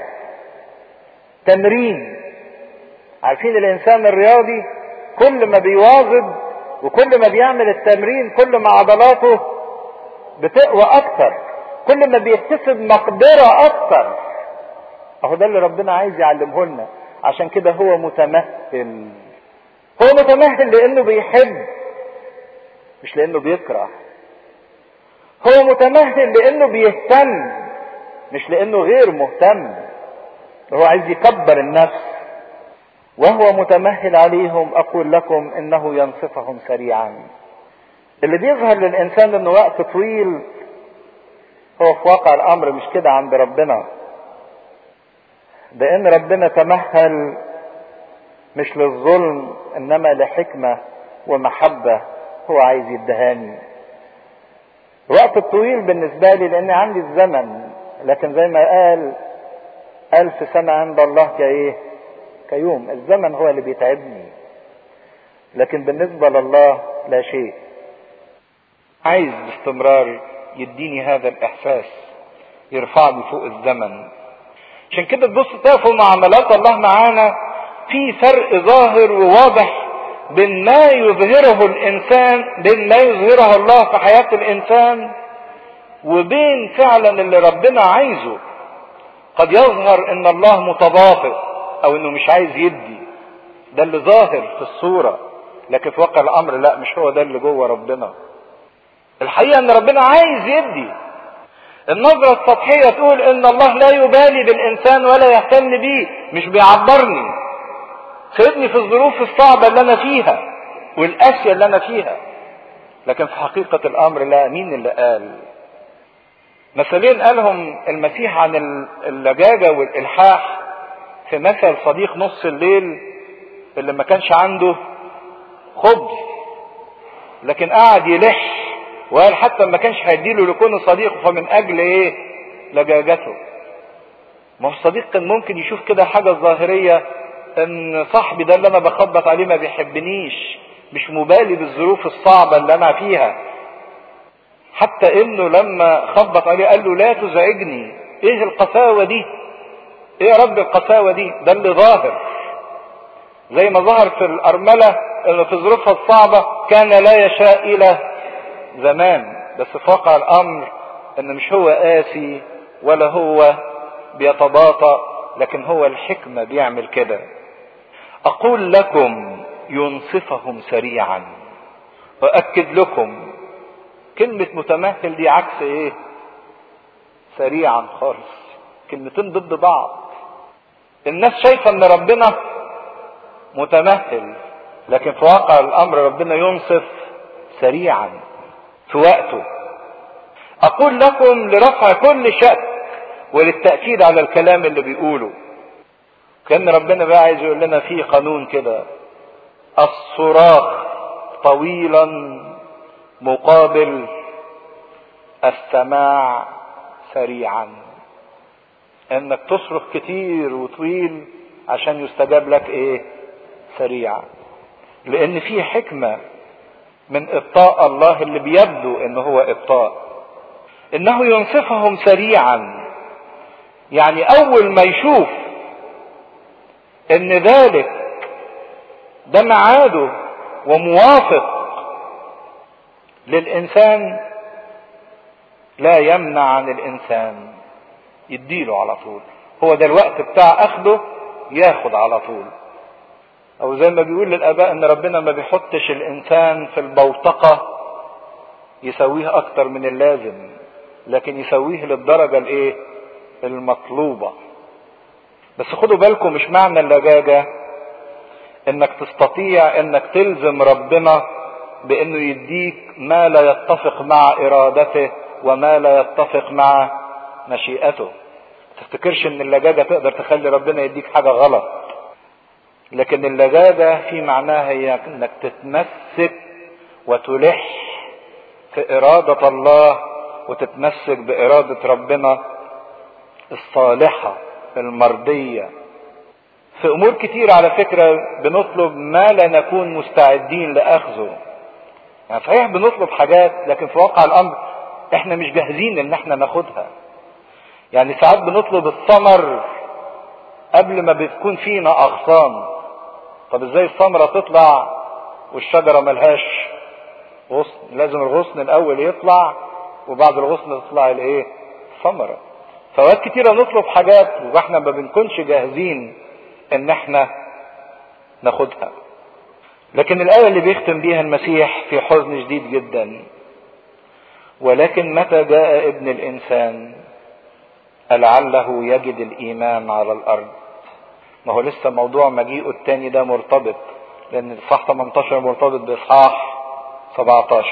تمرين عارفين الانسان الرياضي كل ما بيواظب وكل ما بيعمل التمرين كل ما عضلاته بتقوى اكتر كل ما بيكتسب مقدرة اكتر اهو ده اللي ربنا عايز يعلمه لنا عشان كده هو متمهل هو متمهل لانه بيحب مش لانه بيكره هو متمهل لانه بيهتم مش لانه غير مهتم هو عايز يكبر النفس وهو متمهل عليهم اقول لكم انه ينصفهم سريعا اللي بيظهر للانسان انه وقت طويل هو في واقع الامر مش كده عند ربنا لان ربنا تمهل مش للظلم انما لحكمة ومحبة هو عايز يدهاني الوقت الطويل بالنسبة لي لان عندي الزمن لكن زي ما قال الف سنة عند الله كايه كيوم الزمن هو اللي بيتعبني لكن بالنسبة لله لا شيء عايز باستمرار يديني هذا الاحساس يرفعني فوق الزمن عشان كده تبص تقفوا معاملات الله معانا في فرق ظاهر وواضح بين ما يظهره الانسان بين ما يظهره الله في حياة الانسان وبين فعلا اللي ربنا عايزه قد يظهر ان الله متباطئ او انه مش عايز يدي ده اللي ظاهر في الصورة لكن في واقع الامر لا مش هو ده اللي جوه ربنا الحقيقة ان ربنا عايز يدي النظرة السطحية تقول ان الله لا يبالي بالانسان ولا يهتم بيه مش بيعبرني سيبني في الظروف الصعبة اللي انا فيها والقاسية اللي انا فيها لكن في حقيقة الامر لا مين اللي قال مثلين قالهم المسيح عن اللجاجة والالحاح في مثل صديق نص الليل اللي ما كانش عنده خبز لكن قعد يلح وقال حتى ما كانش هيديله لكونه صديقه فمن اجل ايه لجاجته ما هو الصديق كان ممكن يشوف كده حاجة ظاهرية ان صاحبي ده اللي انا بخبط عليه ما بيحبنيش مش مبالي بالظروف الصعبة اللي انا فيها حتى انه لما خبط عليه قال له لا تزعجني ايه القساوة دي ايه يا رب القساوة دي ده اللي ظاهر زي ما ظهر في الارملة انه في ظروفها الصعبة كان لا يشاء الى زمان بس في واقع الامر ان مش هو قاسي ولا هو بيتباطأ لكن هو الحكمة بيعمل كده اقول لكم ينصفهم سريعا واكد لكم كلمة متمهل دي عكس ايه سريعا خالص كلمتين ضد بعض الناس شايفة ان ربنا متمهل لكن في واقع الامر ربنا ينصف سريعا في وقته اقول لكم لرفع كل شك وللتأكيد على الكلام اللي بيقوله كان ربنا بقى عايز يقول لنا في قانون كده الصراخ طويلا مقابل السماع سريعا انك تصرخ كتير وطويل عشان يستجاب لك ايه سريعا لان في حكمة من ابطاء الله اللي بيبدو ان هو ابطاء انه ينصفهم سريعا يعني اول ما يشوف ان ذلك ده ميعاده وموافق للانسان لا يمنع عن الانسان يديله على طول هو ده الوقت بتاع اخده ياخد على طول او زي ما بيقول للاباء ان ربنا ما بيحطش الانسان في البوتقة يسويه اكتر من اللازم لكن يسويه للدرجة الايه المطلوبة بس خدوا بالكم مش معنى اللجاجة انك تستطيع انك تلزم ربنا بانه يديك ما لا يتفق مع ارادته وما لا يتفق مع مشيئته تفتكرش ان اللجاجة تقدر تخلي ربنا يديك حاجة غلط لكن اللجاجة في معناها هي انك تتمسك وتلح في ارادة الله وتتمسك بارادة ربنا الصالحة المرضية في امور كتير على فكرة بنطلب ما لا نكون مستعدين لاخذه يعني صحيح بنطلب حاجات لكن في واقع الامر احنا مش جاهزين ان احنا ناخدها يعني ساعات بنطلب الثمر قبل ما بتكون فينا اغصان طب ازاي الثمرة تطلع والشجرة ملهاش غصن لازم الغصن الاول يطلع وبعد الغصن تطلع الايه ثمرة فوقت كتيرة نطلب حاجات واحنا ما بنكونش جاهزين ان احنا ناخدها لكن الآية اللي بيختم بيها المسيح في حزن شديد جدا ولكن متى جاء ابن الإنسان لعله يجد الإيمان على الأرض ما هو لسه موضوع مجيئه التاني ده مرتبط لأن الإصحاح 18 مرتبط بإصحاح 17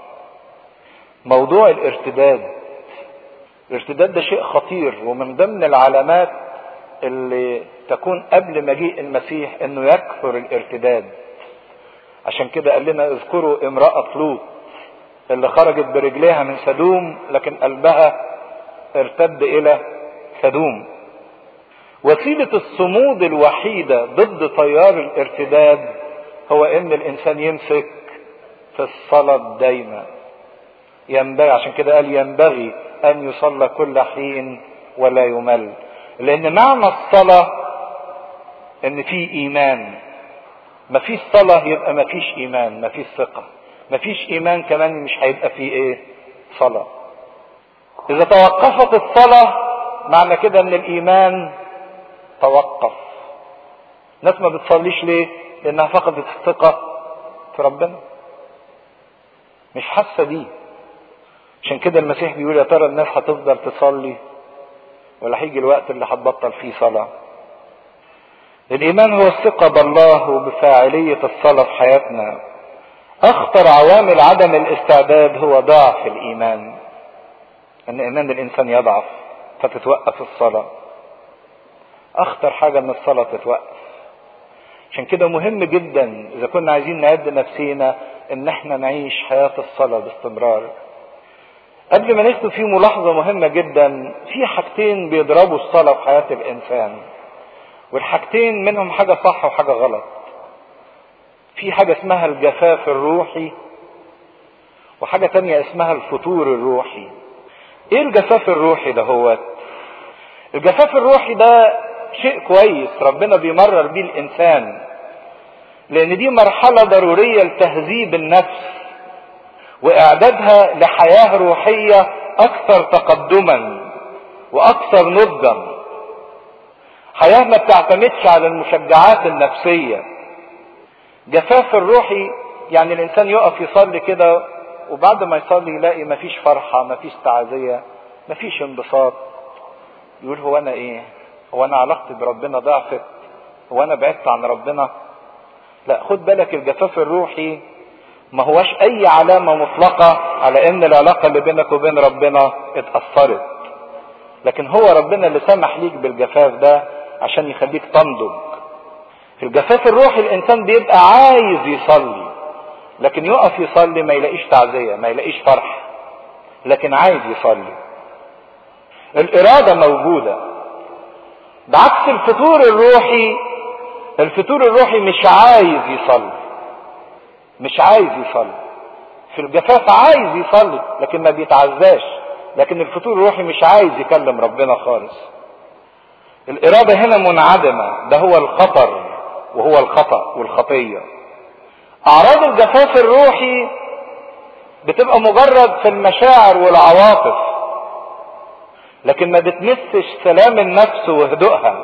موضوع الارتداد الارتداد ده شيء خطير ومن ضمن العلامات اللي تكون قبل مجيء المسيح انه يكثر الارتداد عشان كده قال لنا اذكروا امرأة لوط اللي خرجت برجليها من سدوم لكن قلبها ارتد الى سدوم وسيلة الصمود الوحيدة ضد تيار الارتداد هو ان الانسان يمسك في الصلاة الدايمة ينبغي عشان كده قال ينبغي ان يصلى كل حين ولا يمل لان معنى الصلاة ان في ايمان مفيش صلاة يبقى مفيش ايمان مفيش ثقة مفيش ايمان كمان مش هيبقى فيه ايه صلاة اذا توقفت الصلاة معنى كده ان الايمان توقف ناس ما بتصليش ليه لانها فقدت الثقة في ربنا مش حاسة دي عشان كده المسيح بيقول يا ترى الناس هتفضل تصلي ولا هيجي الوقت اللي هتبطل فيه صلاة الإيمان هو الثقة بالله وبفاعلية الصلاة في حياتنا أخطر عوامل عدم الاستعداد هو ضعف الإيمان أن إيمان الإنسان يضعف فتتوقف الصلاة أخطر حاجة أن الصلاة تتوقف عشان كده مهم جدا إذا كنا عايزين نعد نفسينا إن إحنا نعيش حياة الصلاة باستمرار قبل ما نكتب فيه ملاحظة مهمة جدا في حاجتين بيضربوا الصلاة في حياة الإنسان والحاجتين منهم حاجة صح وحاجة غلط في حاجة اسمها الجفاف الروحي وحاجة تانية اسمها الفتور الروحي ايه الجفاف الروحي ده هو الجفاف الروحي ده شيء كويس ربنا بيمرر بيه الانسان لان دي مرحلة ضرورية لتهذيب النفس واعدادها لحياة روحية اكثر تقدما واكثر نضجا حياة ما بتعتمدش على المشجعات النفسية جفاف الروحي يعني الانسان يقف يصلي كده وبعد ما يصلي يلاقي مفيش فرحة مفيش تعزية مفيش انبساط يقول هو انا ايه هو انا علاقتي بربنا ضعفت هو انا بعدت عن ربنا لا خد بالك الجفاف الروحي ما هوش اي علامة مطلقة على ان العلاقة اللي بينك وبين ربنا اتأثرت لكن هو ربنا اللي سمح ليك بالجفاف ده عشان يخليك تنضج في الجفاف الروحي الانسان بيبقى عايز يصلي لكن يقف يصلي ما يلاقيش تعزية ما يلاقيش فرح لكن عايز يصلي الارادة موجودة بعكس الفتور الروحي الفتور الروحي مش عايز يصلي مش عايز يصلي في الجفاف عايز يصلي لكن ما بيتعزاش لكن الفتور الروحي مش عايز يكلم ربنا خالص الإرادة هنا منعدمة ده هو الخطر وهو الخطأ والخطية أعراض الجفاف الروحي بتبقى مجرد في المشاعر والعواطف لكن ما بتمسش سلام النفس وهدوءها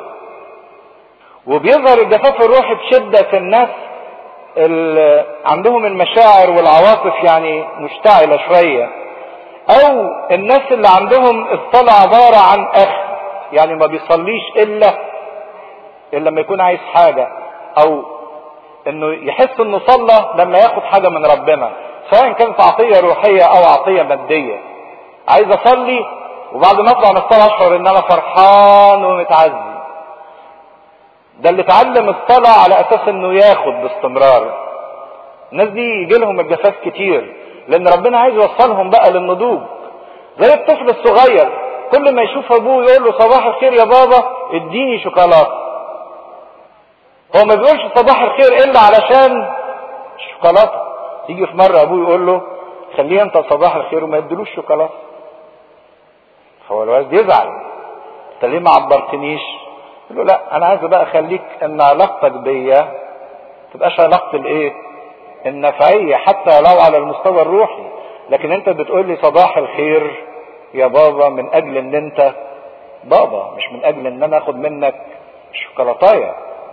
وبيظهر الجفاف الروحي بشدة في الناس اللي عندهم المشاعر والعواطف يعني مشتعلة شوية او الناس اللي عندهم الصلاة عبارة عن اخ يعني ما بيصليش الا الا لما يكون عايز حاجة او انه يحس انه صلى لما ياخد حاجة من ربنا سواء كانت عطية روحية او عطية مادية عايز اصلي وبعد ما اطلع من الصلاة اشعر ان انا فرحان ومتعزي ده اللي اتعلم الصلاة على اساس انه ياخد باستمرار الناس دي يجي لهم الجفاف كتير لان ربنا عايز يوصلهم بقى للنضوج زي الطفل الصغير كل ما يشوف ابوه يقول له صباح الخير يا بابا اديني شوكولاته هو ما بيقولش صباح الخير الا علشان الشوكولاته يجي في مره ابوه يقول له خليه انت صباح الخير وما يدلوش شوكولاته فهو الولد يزعل انت ليه ما عبرتنيش يقول له لا انا عايز بقى اخليك ان علاقتك بيا تبقاش علاقه الايه النفعيه حتى لو على المستوى الروحي لكن انت بتقول لي صباح الخير يا بابا من اجل ان انت بابا مش من اجل ان انا اخد منك شوكولاتايه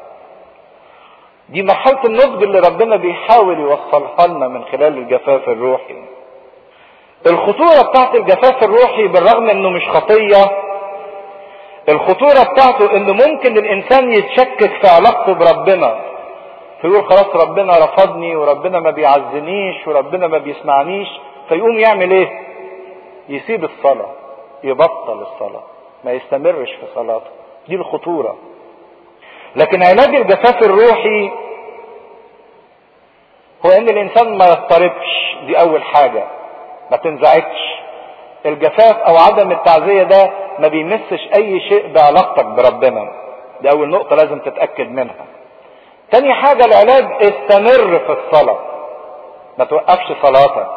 دي مرحله النضج اللي ربنا بيحاول يوصلها لنا من خلال الجفاف الروحي الخطوره بتاعت الجفاف الروحي بالرغم انه مش خطيه الخطوره بتاعته انه ممكن الانسان يتشكك في علاقته بربنا فيقول خلاص ربنا رفضني وربنا ما بيعزنيش وربنا ما بيسمعنيش فيقوم يعمل ايه يسيب الصلاة يبطل الصلاة ما يستمرش في صلاته دي الخطورة لكن علاج الجفاف الروحي هو ان الانسان ما يضطربش دي اول حاجة ما تنزعجش الجفاف او عدم التعزية ده ما بيمسش اي شيء بعلاقتك بربنا دي اول نقطة لازم تتأكد منها تاني حاجة العلاج استمر في الصلاة ما توقفش صلاتك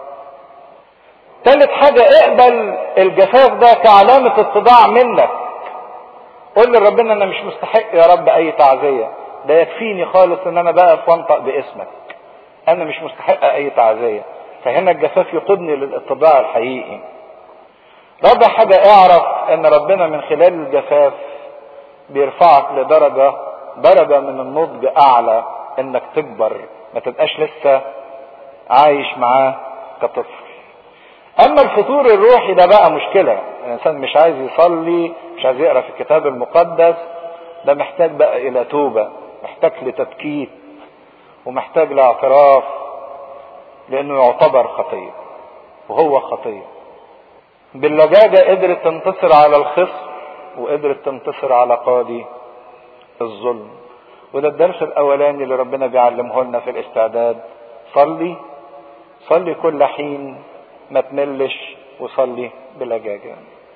تالت حاجة اقبل الجفاف ده كعلامة اتضاع منك قول لربنا انا مش مستحق يا رب اي تعزية ده يكفيني خالص ان انا بقف وانطق باسمك انا مش مستحق اي تعزية فهنا الجفاف يقودني للاتضاع الحقيقي رابع حاجة اعرف ان ربنا من خلال الجفاف بيرفعك لدرجة درجة من النضج اعلى انك تكبر ما تبقاش لسه عايش معاه كطفل اما الفطور الروحي ده بقى مشكلة الانسان مش عايز يصلي مش عايز يقرا في الكتاب المقدس ده محتاج بقى الى توبة محتاج لتبكيت ومحتاج لاعتراف لانه يعتبر خطية وهو خطية باللجاجة قدرت تنتصر على الخصم وقدرت تنتصر على قاضي الظلم وده الدرس الاولاني اللي ربنا بيعلمه لنا في الاستعداد صلي صلي كل حين ما تملش وصلي بلجاجة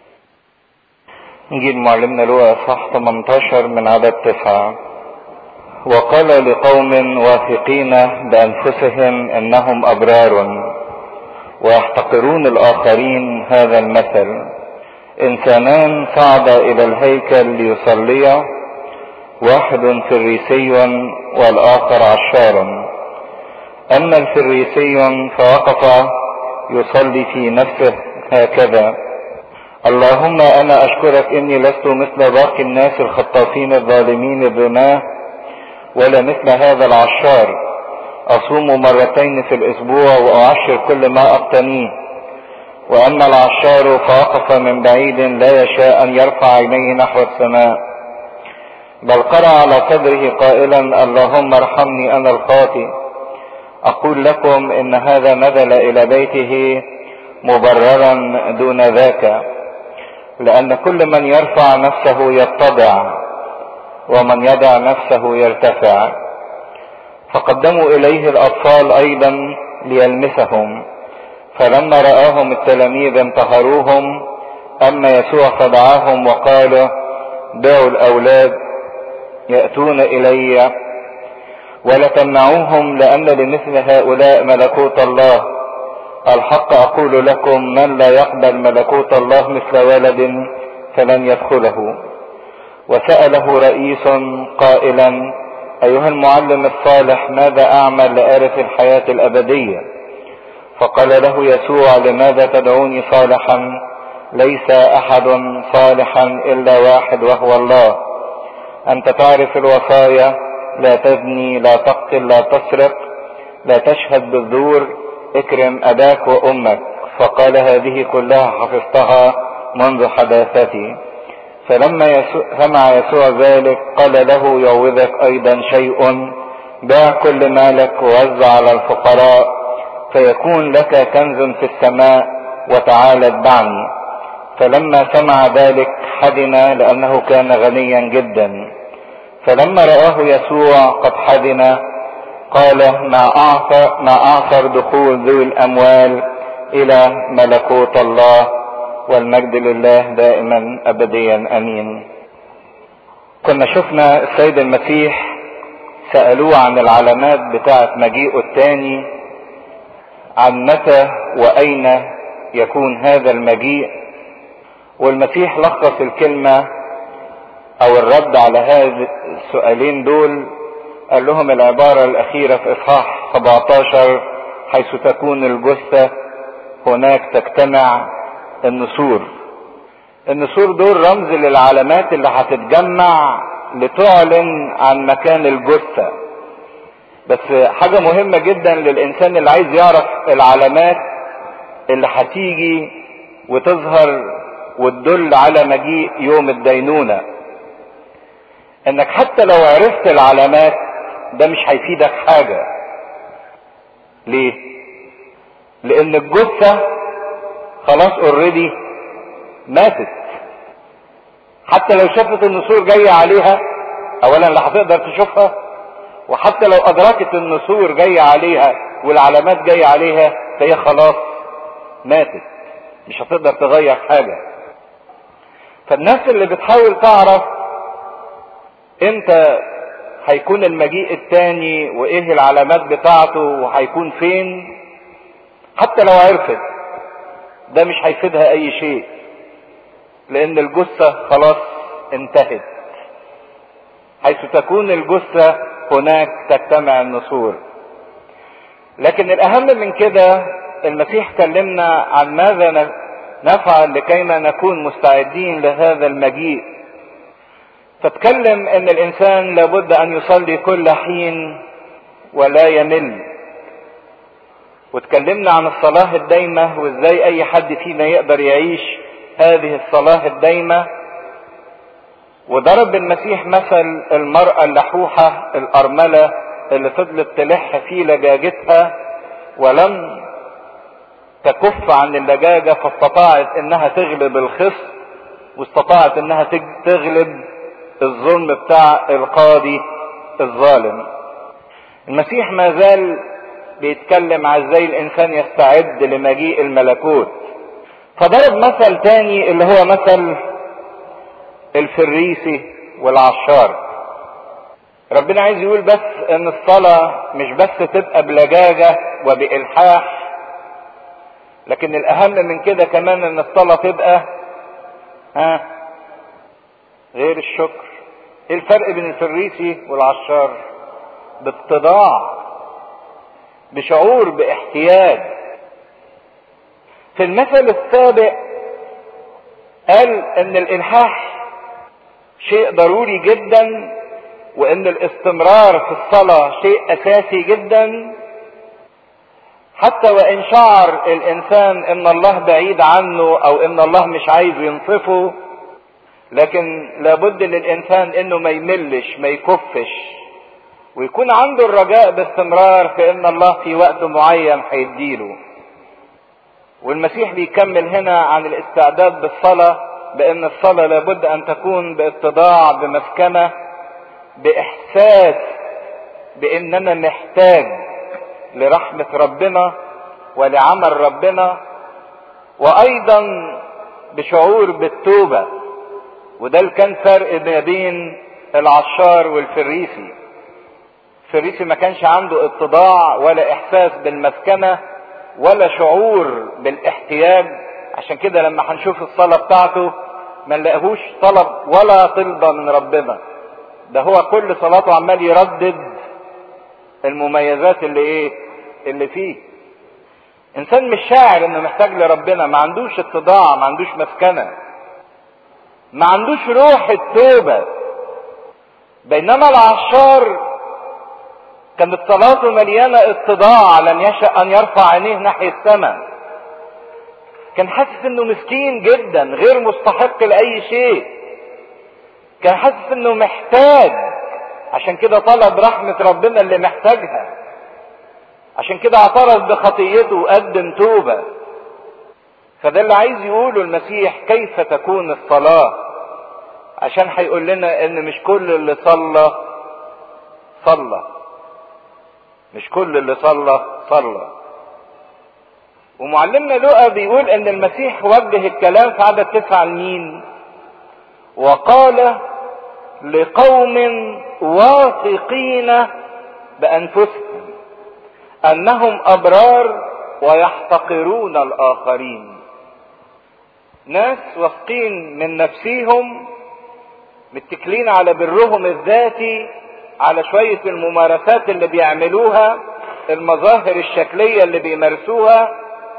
نجي معلمنا لوقا صح 18 من عدد تسعة وقال لقوم واثقين بأنفسهم إنهم أبرار ويحتقرون الآخرين هذا المثل إنسانان صعدا إلى الهيكل ليصليا واحد فريسي والآخر عشار أما الفريسي فوقف يصلي في نفسه هكذا اللهم أنا أشكرك إني لست مثل باقي الناس الخطافين الظالمين الرماه ولا مثل هذا العشار أصوم مرتين في الأسبوع وأعشر كل ما أقتنيه وأما العشار فوقف من بعيد لا يشاء أن يرفع عينيه نحو السماء بل قرأ على صدره قائلا اللهم ارحمني انا الخاطئ اقول لكم ان هذا نزل الى بيته مبررا دون ذاك لان كل من يرفع نفسه يتضع ومن يدع نفسه يرتفع فقدموا اليه الاطفال ايضا ليلمسهم فلما راهم التلاميذ انتهروهم اما يسوع فدعاهم وقال دعوا الاولاد ياتون الي ولا تمنعوهم لان لمثل هؤلاء ملكوت الله الحق اقول لكم من لا يقبل ملكوت الله مثل ولد فلن يدخله وساله رئيس قائلا ايها المعلم الصالح ماذا اعمل لارث الحياه الابديه فقال له يسوع لماذا تدعوني صالحا ليس احد صالحا الا واحد وهو الله انت تعرف الوصايا لا تزني لا تقتل لا تسرق لا تشهد بالزور اكرم اباك وامك فقال هذه كلها حفظتها منذ حداثتي فلما يسوع سمع يسوع ذلك قال له يعوذك ايضا شيء باع كل مالك ووزع على الفقراء فيكون لك كنز في السماء وتعالى اتبعني فلما سمع ذلك حزن لانه كان غنيا جدا فلما رآه يسوع قد حزن قال ما أعثر, ما أعثر دخول ذوي الأموال إلى ملكوت الله والمجد لله دائما أبديا أمين كنا شفنا السيد المسيح سألوه عن العلامات بتاعة مجيئه الثاني عن متى وأين يكون هذا المجيء والمسيح لخص الكلمة او الرد على هذا السؤالين دول قال لهم العبارة الاخيرة في اصحاح 17 حيث تكون الجثة هناك تجتمع النسور النسور دول رمز للعلامات اللي هتتجمع لتعلن عن مكان الجثة بس حاجة مهمة جدا للانسان اللي عايز يعرف العلامات اللي هتيجي وتظهر وتدل على مجيء يوم الدينونه انك حتى لو عرفت العلامات ده مش هيفيدك حاجة ليه لان الجثة خلاص اوريدي ماتت حتى لو شافت النسور جاية عليها اولا لا هتقدر تشوفها وحتى لو ادركت النسور جاية عليها والعلامات جاية عليها فهي خلاص ماتت مش هتقدر تغير حاجة فالناس اللي بتحاول تعرف امتى هيكون المجيء التاني وايه العلامات بتاعته وهيكون فين حتى لو عرفت ده مش هيفيدها اي شيء لان الجثة خلاص انتهت حيث تكون الجثة هناك تجتمع النسور لكن الاهم من كده المسيح كلمنا عن ماذا نفعل لكيما نكون مستعدين لهذا المجيء فتكلم ان الانسان لابد ان يصلي كل حين ولا يمل وتكلمنا عن الصلاة الدايمة وازاي اي حد فينا يقدر يعيش هذه الصلاة الدايمة وضرب المسيح مثل المرأة اللحوحة الارملة اللي فضلت تلح في لجاجتها ولم تكف عن اللجاجة فاستطاعت انها تغلب الخصم واستطاعت انها تغلب الظلم بتاع القاضي الظالم المسيح ما زال بيتكلم على ازاي الانسان يستعد لمجيء الملكوت فضرب مثل تاني اللي هو مثل الفريسي والعشار ربنا عايز يقول بس ان الصلاة مش بس تبقى بلجاجة وبإلحاح لكن الاهم من كده كمان ان الصلاة تبقى ها غير الشكر ايه الفرق بين الفريسي والعشار باتضاع بشعور باحتياج في المثل السابق قال ان الالحاح شيء ضروري جدا وان الاستمرار في الصلاة شيء اساسي جدا حتى وان شعر الانسان ان الله بعيد عنه او ان الله مش عايز ينصفه لكن لابد للانسان انه ما يملش ما يكفش ويكون عنده الرجاء باستمرار في ان الله في وقت معين هيديله والمسيح بيكمل هنا عن الاستعداد بالصلاة بان الصلاة لابد ان تكون باتضاع بمسكنة باحساس بان انا محتاج لرحمة ربنا ولعمل ربنا وايضا بشعور بالتوبة وده اللي كان فرق ما بين العشار والفريسي الفريسي ما كانش عنده اتضاع ولا احساس بالمسكنة ولا شعور بالاحتياج عشان كده لما هنشوف الصلاة بتاعته ما نلاقيهوش طلب ولا طلبة من ربنا ده هو كل صلاته عمال يردد المميزات اللي ايه اللي فيه انسان مش شاعر انه محتاج لربنا ما عندوش اتضاع ما عندوش مسكنة ما عندوش روح التوبة بينما العشار كانت صلاته مليانة اتضاع لم يشأ ان يرفع عينيه ناحية السماء كان حاسس انه مسكين جدا غير مستحق لاي شيء كان حاسس انه محتاج عشان كده طلب رحمة ربنا اللي محتاجها عشان كده اعترف بخطيته وقدم توبة فده اللي عايز يقوله المسيح كيف تكون الصلاة عشان هيقول لنا ان مش كل اللي صلى صلى مش كل اللي صلى صلى ومعلمنا لقى بيقول ان المسيح وجه الكلام في عدد تسعة لمين وقال لقوم واثقين بانفسهم انهم ابرار ويحتقرون الاخرين ناس واثقين من نفسيهم متكلين على برهم الذاتي على شوية الممارسات اللي بيعملوها المظاهر الشكلية اللي بيمارسوها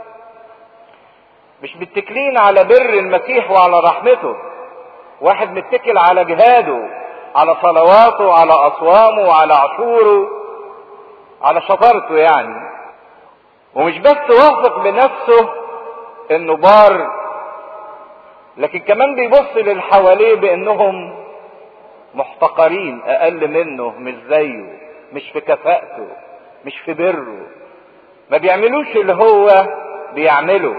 مش متكلين على بر المسيح وعلى رحمته واحد متكل على جهاده على صلواته على أصوامه على عشوره على شطارته يعني ومش بس واثق بنفسه انه بار لكن كمان بيبص للي حواليه بانهم محتقرين اقل منه مش زيه مش في كفاءته مش في بره ما بيعملوش اللي هو بيعمله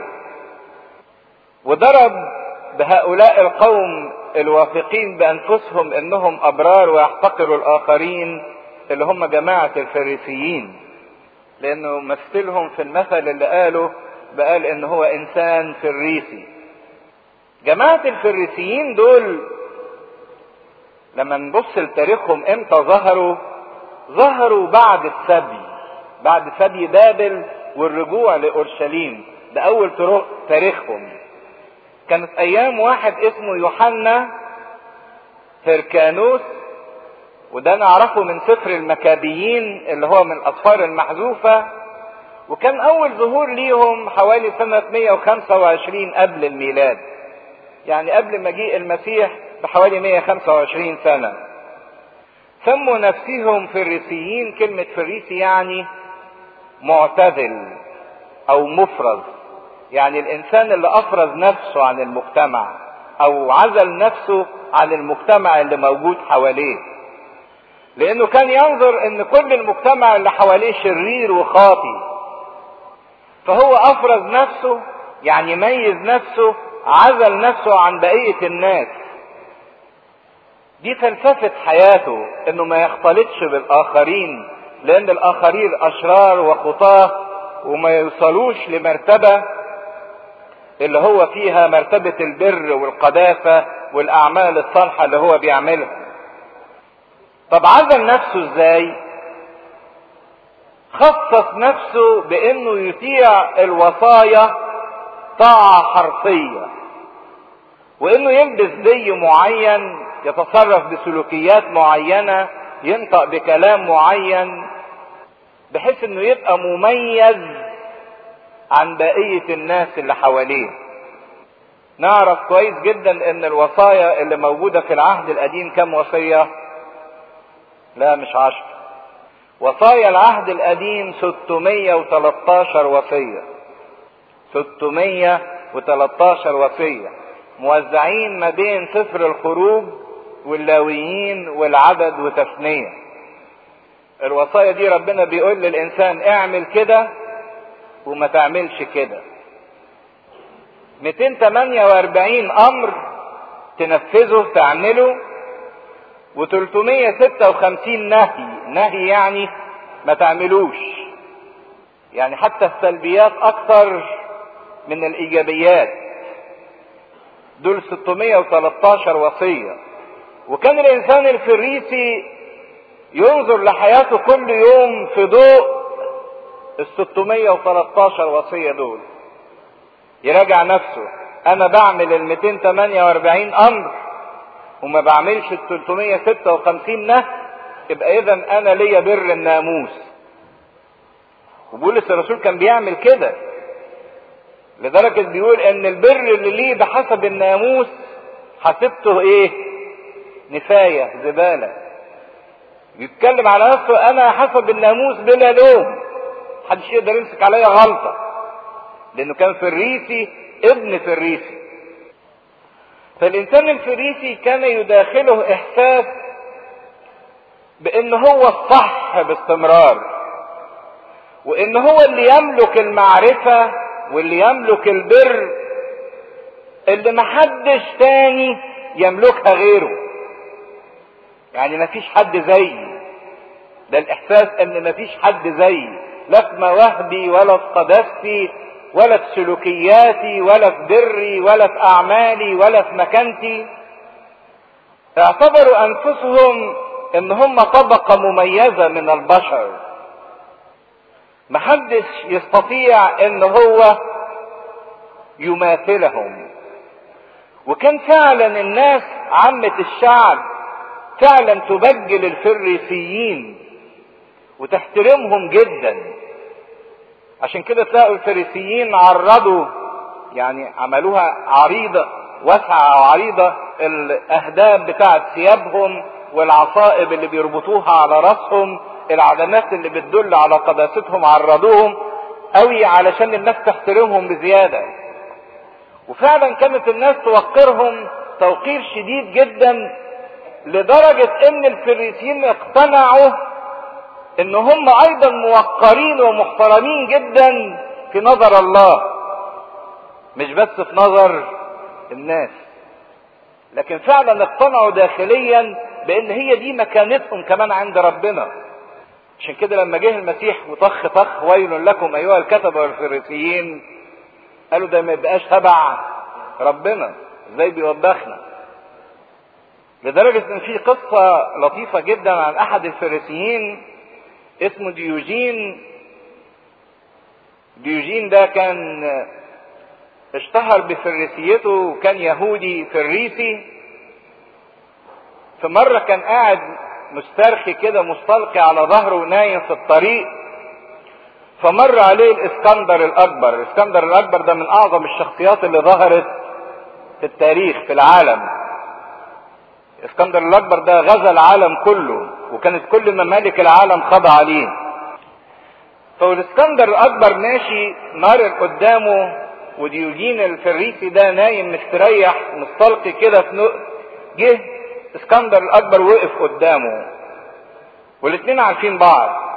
وضرب بهؤلاء القوم الواثقين بانفسهم انهم ابرار ويحتقروا الاخرين اللي هم جماعه الفريسيين لانه مثلهم في المثل اللي قاله بقال ان هو انسان فريسي جماعه الفريسيين دول لما نبص لتاريخهم امتى ظهروا ظهروا بعد السبي بعد سبي بابل والرجوع لاورشليم ده اول تاريخهم كانت ايام واحد اسمه يوحنا هركانوس وده نعرفه من سفر المكابيين اللي هو من الاسفار المحذوفة وكان اول ظهور ليهم حوالي سنة 125 قبل الميلاد يعني قبل مجيء المسيح بحوالي 125 سنة سموا نفسهم فريسيين كلمة فريسي يعني معتزل او مفرز يعني الانسان اللي افرز نفسه عن المجتمع او عزل نفسه عن المجتمع اللي موجود حواليه لانه كان ينظر ان كل المجتمع اللي حواليه شرير وخاطي فهو افرز نفسه يعني ميز نفسه عزل نفسه عن بقية الناس دي فلسفة حياته انه ما يختلطش بالاخرين لان الاخرين اشرار وخطاه وما يوصلوش لمرتبة اللي هو فيها مرتبة البر والقداسة والاعمال الصالحة اللي هو بيعملها طب عزل نفسه ازاي خصص نفسه بانه يطيع الوصايا طاعة حرفية وانه يلبس زي معين يتصرف بسلوكيات معينة ينطق بكلام معين بحيث انه يبقى مميز عن بقية الناس اللي حواليه نعرف كويس جدا ان الوصايا اللي موجودة في العهد القديم كم وصية لا مش عشر وصايا العهد القديم 613 وصية 613 وصية موزعين ما بين سفر الخروج واللاويين والعدد وتثنية الوصايا دي ربنا بيقول للإنسان اعمل كده وما تعملش كده 248 أمر تنفذه تعمله و356 نهي نهي يعني ما تعملوش يعني حتى السلبيات اكتر من الايجابيات دول 613 وصية وكان الانسان الفريسي ينظر لحياته كل يوم في ضوء ال 613 وصية دول يراجع نفسه انا بعمل ال 248 امر وما بعملش ال 356 نهي يبقى اذا انا ليا بر الناموس وبولس الرسول كان بيعمل كده لدرجة بيقول ان البر اللي ليه بحسب الناموس حسبته ايه نفاية زبالة بيتكلم على نفسه انا حسب الناموس بلا لوم محدش يقدر يمسك عليا غلطة لانه كان فريسي ابن فريسي فالانسان الفريسي كان يداخله احساس بان هو الصح باستمرار وان هو اللي يملك المعرفة واللي يملك البر اللي محدش تاني يملكها غيره يعني مفيش حد زيي ده الاحساس ان مفيش حد زيي لا في مواهبي ولا في قداستي ولا في سلوكياتي ولا في بري ولا في اعمالي ولا في مكانتي اعتبروا انفسهم ان هم طبقة مميزة من البشر محدش يستطيع ان هو يماثلهم وكان فعلا الناس عامة الشعب فعلا تبجل الفريسيين وتحترمهم جدا عشان كده تلاقوا الفريسيين عرضوا يعني عملوها عريضة واسعة او عريضة الاهداب بتاعت ثيابهم والعصائب اللي بيربطوها على راسهم العلامات اللي بتدل على قداستهم عرضوهم قوي علشان الناس تحترمهم بزيادة وفعلا كانت الناس توقرهم توقير شديد جدا لدرجة ان الفريسيين اقتنعوا ان هم ايضا موقرين ومحترمين جدا في نظر الله مش بس في نظر الناس لكن فعلا اقتنعوا داخليا بان هي دي مكانتهم كمان عند ربنا عشان كده لما جه المسيح وطخ طخ ويل لكم ايها الكتبه والفريسيين قالوا ده ما يبقاش تبع ربنا ازاي بيوبخنا لدرجة ان في قصة لطيفة جدا عن احد الفريسيين اسمه ديوجين ديوجين ده كان اشتهر بفريسيته وكان يهودي فريسي في مرة كان قاعد مسترخي كده مستلقي على ظهره ونايم في الطريق فمر عليه الاسكندر الاكبر الاسكندر الاكبر ده من اعظم الشخصيات اللي ظهرت في التاريخ في العالم اسكندر الاكبر ده غزا العالم كله وكانت كل ممالك العالم خاضعه عليه فالاسكندر الاكبر ماشي مارر قدامه وديوجين الفريسي ده نايم مستريح مستلقي كده في نق... جه اسكندر الاكبر وقف قدامه والاتنين عارفين بعض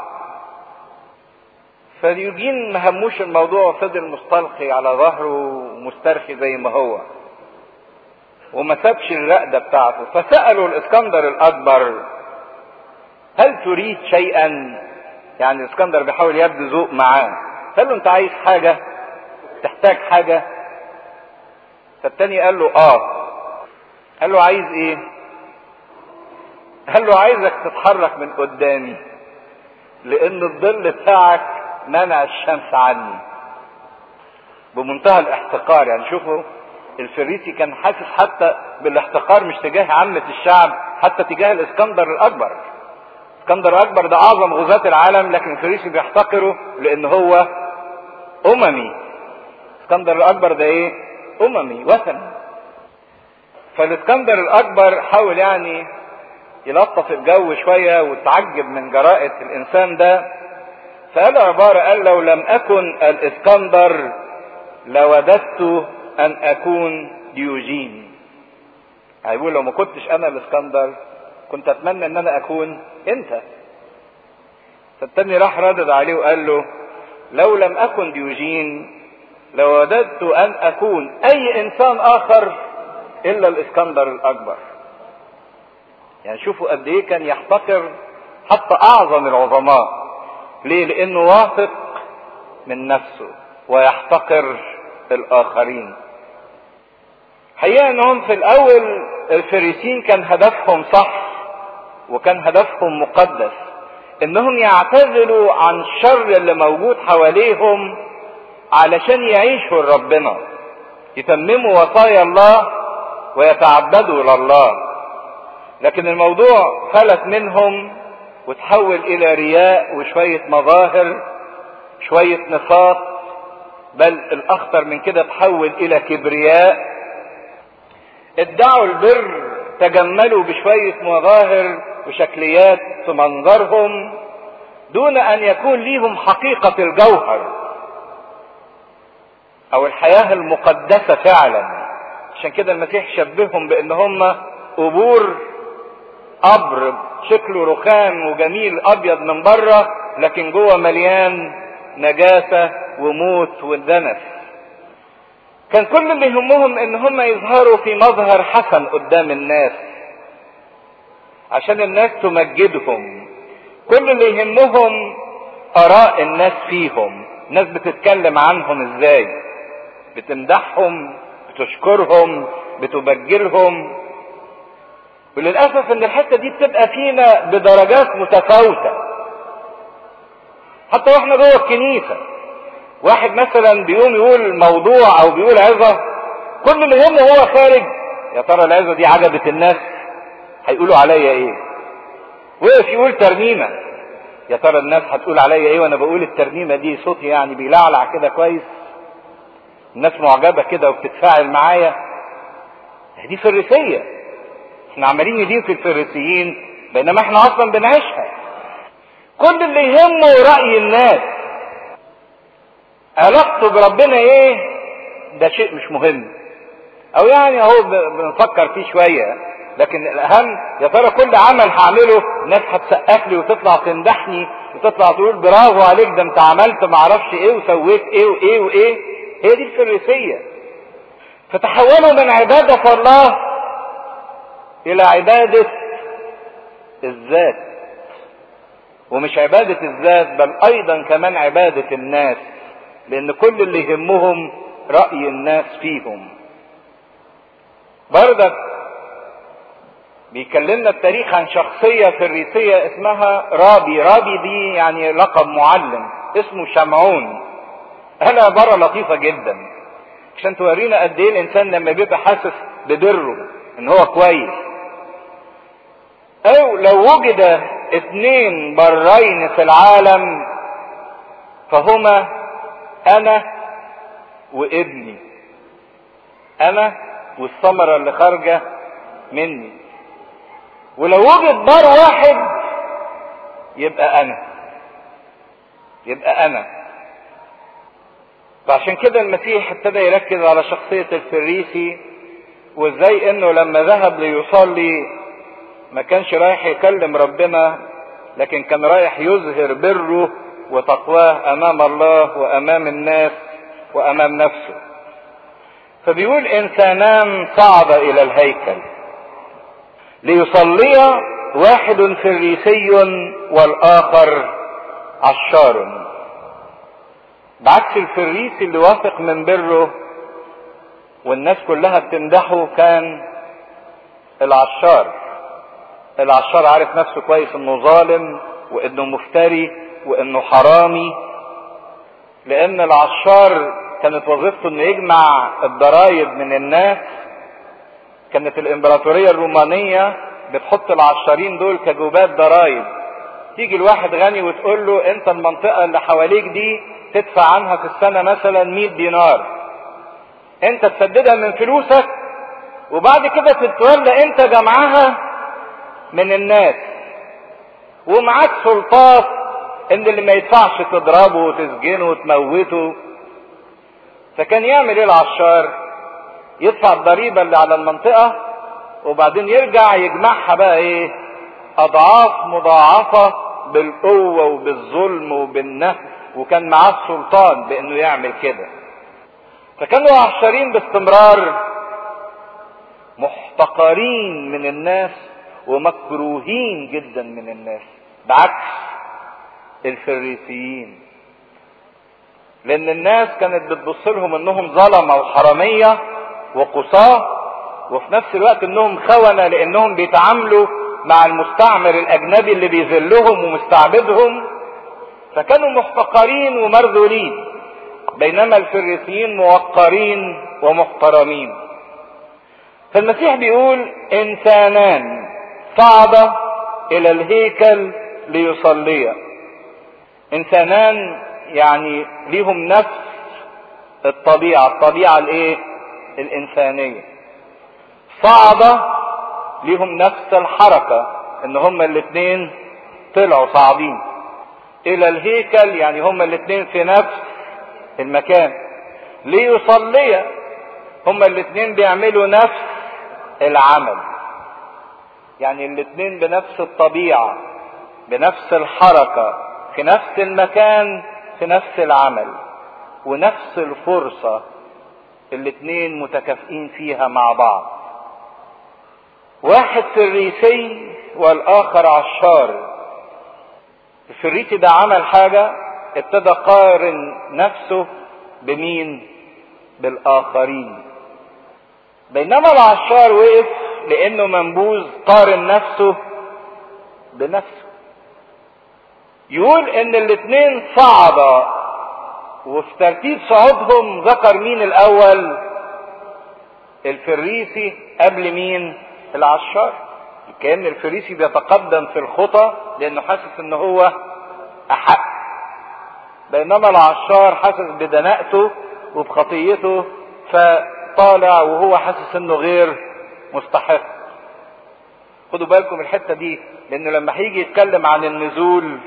فديوجين ما هموش الموضوع فضل مستلقي على ظهره ومسترخي زي ما هو وما سابش الرقدة بتاعته فسألوا الاسكندر الاكبر هل تريد شيئا يعني الاسكندر بيحاول يبدو ذوق معاه قال له انت عايز حاجة تحتاج حاجة فالتاني قال له اه قال له عايز ايه قال له عايزك تتحرك من قدامي لان الظل بتاعك منع الشمس عني بمنتهى الاحتقار يعني شوفوا الفريسي كان حاسس حتى بالاحتقار مش تجاه عامة الشعب حتى تجاه الاسكندر الاكبر الاسكندر الاكبر ده اعظم غزاة العالم لكن الفريسي بيحتقره لان هو اممي الاسكندر الاكبر ده ايه اممي وثني فالاسكندر الاكبر حاول يعني يلطف الجو شوية وتعجب من جراءة الانسان ده فقال عبارة قال لو لم اكن الاسكندر لوددت ان اكون ديوجين هيقول لو ما كنتش انا الاسكندر كنت اتمنى ان انا اكون انت فالتاني راح ردد عليه وقال له لو لم اكن ديوجين لوددت ان اكون اي انسان اخر الا الاسكندر الاكبر يعني شوفوا قد ايه كان يحتقر حتى اعظم العظماء ليه لانه واثق من نفسه ويحتقر الاخرين حقيقة انهم في الاول الفريسين كان هدفهم صح وكان هدفهم مقدس انهم يعتزلوا عن الشر اللي موجود حواليهم علشان يعيشوا لربنا يتمموا وصايا الله ويتعبدوا لله لكن الموضوع فلت منهم وتحول الى رياء وشوية مظاهر شوية نفاق بل الاخطر من كده تحول الى كبرياء ادعوا البر تجملوا بشوية مظاهر وشكليات في منظرهم دون ان يكون ليهم حقيقة الجوهر او الحياة المقدسة فعلا عشان كده المسيح شبههم بان هم قبور قبر شكله رخام وجميل ابيض من بره لكن جوه مليان نجاسة وموت ودنس كان كل اللي يهمهم ان هم يظهروا في مظهر حسن قدام الناس عشان الناس تمجدهم كل اللي يهمهم اراء الناس فيهم الناس بتتكلم عنهم ازاي بتمدحهم بتشكرهم بتبجلهم وللاسف ان الحته دي بتبقى فينا بدرجات متفاوته حتى واحنا جوه الكنيسه واحد مثلا بيقوم يقول موضوع او بيقول عظه كل اللي يهمه هو خارج يا ترى العظه دي عجبت الناس هيقولوا عليا ايه وقف يقول ترنيمه يا ترى الناس هتقول عليا ايه وانا بقول الترنيمه دي صوتي يعني بيلعلع كده كويس الناس معجبه كده وبتتفاعل معايا دي فريسيه احنا عمالين ندين في الفريسيين بينما احنا اصلا بنعيشها كل اللي يهمه راي الناس علاقته بربنا ايه ده شيء مش مهم او يعني اهو بنفكر فيه شويه لكن الاهم يا ترى كل عمل هعمله الناس هتسقف لي وتطلع تمدحني وتطلع تقول برافو عليك ده انت عملت معرفش ايه وسويت ايه وايه وايه هي دي الفريسيه فتحولوا من عباده الله الى عباده الذات ومش عباده الذات بل ايضا كمان عباده الناس لان كل اللي يهمهم راي الناس فيهم بردك بيكلمنا التاريخ عن شخصية فريسية اسمها رابي رابي دي يعني لقب معلم اسمه شمعون قال عبارة لطيفة جدا عشان تورينا قد ايه الانسان لما بيبقى حاسس ببره ان هو كويس او لو وجد اثنين برين في العالم فهما انا وابني انا والثمرة اللي خارجة مني ولو وجد بار واحد يبقى انا يبقى انا فعشان كده المسيح ابتدى يركز على شخصية الفريسي وازاي انه لما ذهب ليصلي ما كانش رايح يكلم ربنا لكن كان رايح يظهر بره وتقواه امام الله وامام الناس وامام نفسه فبيقول انسانان صعد الى الهيكل ليصلي واحد فريسي والاخر عشار بعكس الفريسي اللي واثق من بره والناس كلها بتمدحه كان العشار العشار عارف نفسه كويس انه ظالم وانه مفتري وانه حرامي لان العشار كانت وظيفته انه يجمع الضرائب من الناس كانت الامبراطوريه الرومانيه بتحط العشارين دول كجوبات ضرائب تيجي الواحد غني وتقول له انت المنطقه اللي حواليك دي تدفع عنها في السنه مثلا 100 دينار انت تسددها من فلوسك وبعد كده تتولى انت جمعها من الناس ومعاك سلطات ان اللي ما يدفعش تضربه وتسجنه وتموته فكان يعمل ايه العشار يدفع الضريبة اللي على المنطقة وبعدين يرجع يجمعها بقى ايه اضعاف مضاعفة بالقوة وبالظلم وبالنهب وكان معاه السلطان بانه يعمل كده فكانوا عشرين باستمرار محتقرين من الناس ومكروهين جدا من الناس بعكس الفريسيين لان الناس كانت بتبص لهم انهم ظلمه وحراميه وقصاه وفي نفس الوقت انهم خونه لانهم بيتعاملوا مع المستعمر الاجنبي اللي بيذلهم ومستعبدهم فكانوا محتقرين ومرذولين بينما الفريسيين موقرين ومحترمين فالمسيح بيقول انسانان صعدا الى الهيكل ليصليا انسانان يعني ليهم نفس الطبيعة الطبيعة الايه الانسانية صعدة ليهم نفس الحركة ان هما الاثنين طلعوا صاعدين الى الهيكل يعني هما الاثنين في نفس المكان ليصليا هما الاثنين بيعملوا نفس العمل يعني الاثنين بنفس الطبيعة بنفس الحركة في نفس المكان في نفس العمل ونفس الفرصة الاثنين متكافئين فيها مع بعض واحد فريسي والاخر عشار الفريسي ده عمل حاجة ابتدى قارن نفسه بمين بالاخرين بينما العشار وقف لانه منبوذ قارن نفسه بنفسه يقول ان الاثنين صعدا وفي ترتيب صعودهم ذكر مين الاول الفريسي قبل مين العشار كان الفريسي بيتقدم في الخطى لانه حاسس ان هو احق بينما العشار حاسس بدناءته وبخطيته فطالع وهو حاسس انه غير مستحق خدوا بالكم الحته دي لانه لما هيجي يتكلم عن النزول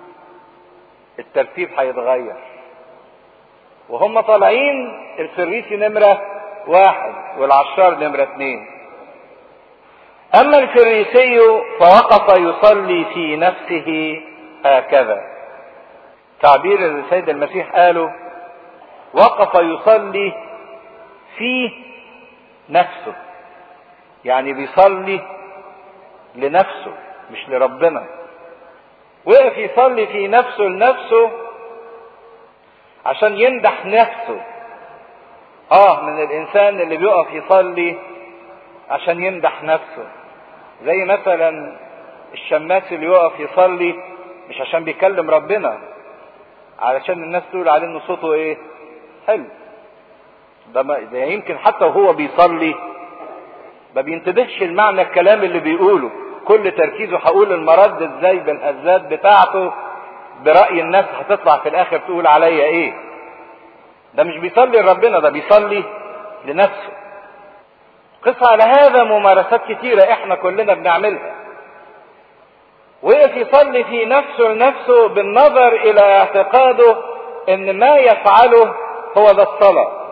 الترتيب هيتغير وهم طالعين الفريسي نمرة واحد والعشار نمرة اتنين اما الفريسي فوقف يصلي في نفسه هكذا تعبير السيد المسيح قاله وقف يصلي في نفسه يعني بيصلي لنفسه مش لربنا وقف يصلي في نفسه لنفسه عشان يمدح نفسه اه من الانسان اللي بيقف يصلي عشان يمدح نفسه زي مثلا الشماس اللي يقف يصلي مش عشان بيكلم ربنا علشان الناس تقول عليه ان صوته ايه حلو ده, ما ده يمكن حتى وهو بيصلي ما بينتبهش المعنى الكلام اللي بيقوله كل تركيزه هقول المرد ازاي بالهزات بتاعته برأي الناس هتطلع في الاخر تقول عليا ايه ده مش بيصلي لربنا ده بيصلي لنفسه قص على هذا ممارسات كتيرة احنا كلنا بنعملها وقف يصلي في نفسه لنفسه بالنظر الى اعتقاده ان ما يفعله هو ده الصلاة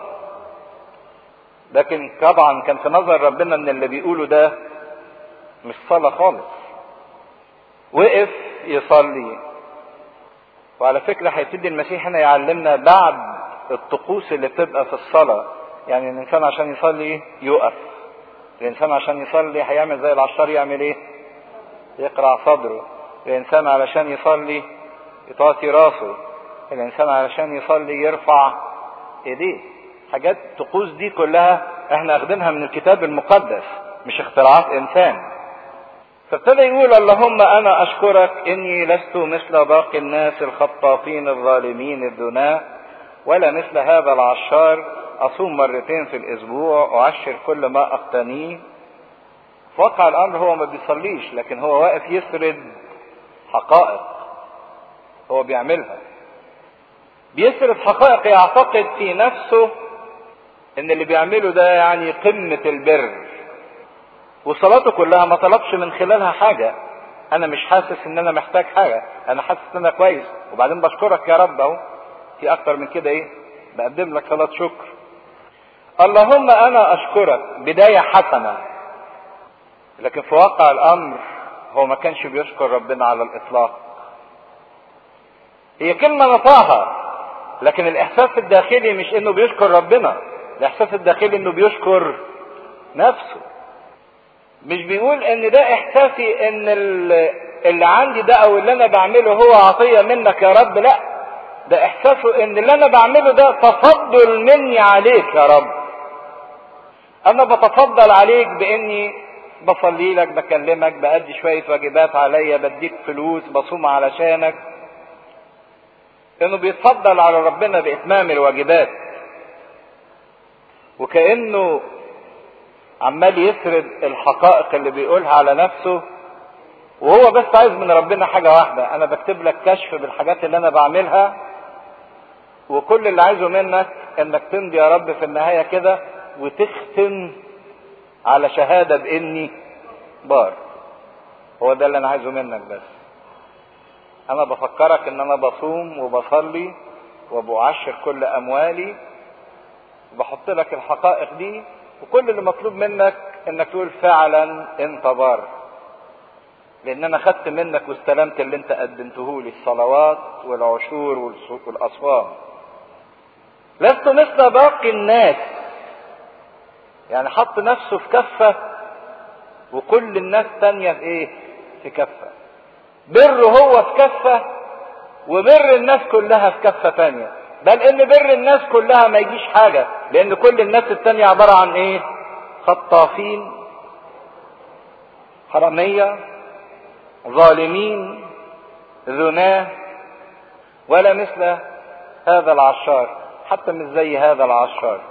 لكن طبعا كان في نظر ربنا ان اللي بيقوله ده مش صلاة خالص وقف يصلي وعلى فكرة هيبتدي المسيح هنا يعلمنا بعد الطقوس اللي بتبقى في الصلاة يعني الإنسان عشان يصلي يقف الإنسان عشان يصلي هيعمل زي العشار يعمل إيه؟ يقرع صدره الإنسان علشان يصلي يطاطي راسه الإنسان علشان يصلي يرفع إيديه حاجات الطقوس دي كلها احنا اخدينها من الكتاب المقدس مش اختراعات انسان فابتدى يقول اللهم انا اشكرك اني لست مثل باقي الناس الخطافين الظالمين الدناء ولا مثل هذا العشار اصوم مرتين في الاسبوع واعشر كل ما اقتنيه في واقع الامر هو ما بيصليش لكن هو واقف يسرد حقائق هو بيعملها بيسرد حقائق يعتقد في نفسه ان اللي بيعمله ده يعني قمة البر وصلاته كلها ما طلبش من خلالها حاجة انا مش حاسس ان انا محتاج حاجة انا حاسس ان انا كويس وبعدين بشكرك يا رب اهو في اكتر من كده ايه بقدم لك صلاة شكر اللهم انا اشكرك بداية حسنة لكن في واقع الامر هو ما كانش بيشكر ربنا على الاطلاق هي كلمة نطاها لكن الاحساس الداخلي مش انه بيشكر ربنا الاحساس الداخلي انه بيشكر نفسه مش بيقول ان ده احساسي ان اللي عندي ده او اللي انا بعمله هو عطية منك يا رب لا ده احساسه ان اللي انا بعمله ده تفضل مني عليك يا رب انا بتفضل عليك باني بصلي لك بكلمك بأدي شوية واجبات عليا بديك فلوس بصوم علشانك انه بيتفضل على ربنا باتمام الواجبات وكانه عمال يسرد الحقائق اللي بيقولها على نفسه وهو بس عايز من ربنا حاجة واحدة أنا بكتب لك كشف بالحاجات اللي أنا بعملها وكل اللي عايزه منك إنك تمضي يا رب في النهاية كده وتختم على شهادة بإني بار هو ده اللي أنا عايزه منك بس أنا بفكرك إن أنا بصوم وبصلي وبعشر كل أموالي بحط لك الحقائق دي وكل اللي مطلوب منك انك تقول فعلا انت بار لان انا خدت منك واستلمت اللي انت قدمته لي الصلوات والعشور والاصوام لست مثل باقي الناس يعني حط نفسه في كفة وكل الناس تانية في ايه في كفة بره هو في كفة وبر الناس كلها في كفة تانية بل ان بر الناس كلها ما يجيش حاجة لان كل الناس التانية عبارة عن ايه خطافين حرامية ظالمين ذناه ولا مثل هذا العشار حتى مش زي هذا العشار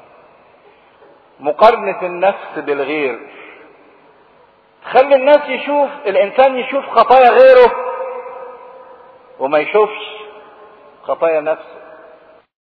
مقارنة النفس بالغير خلي الناس يشوف الانسان يشوف خطايا غيره وما يشوفش خطايا نفسه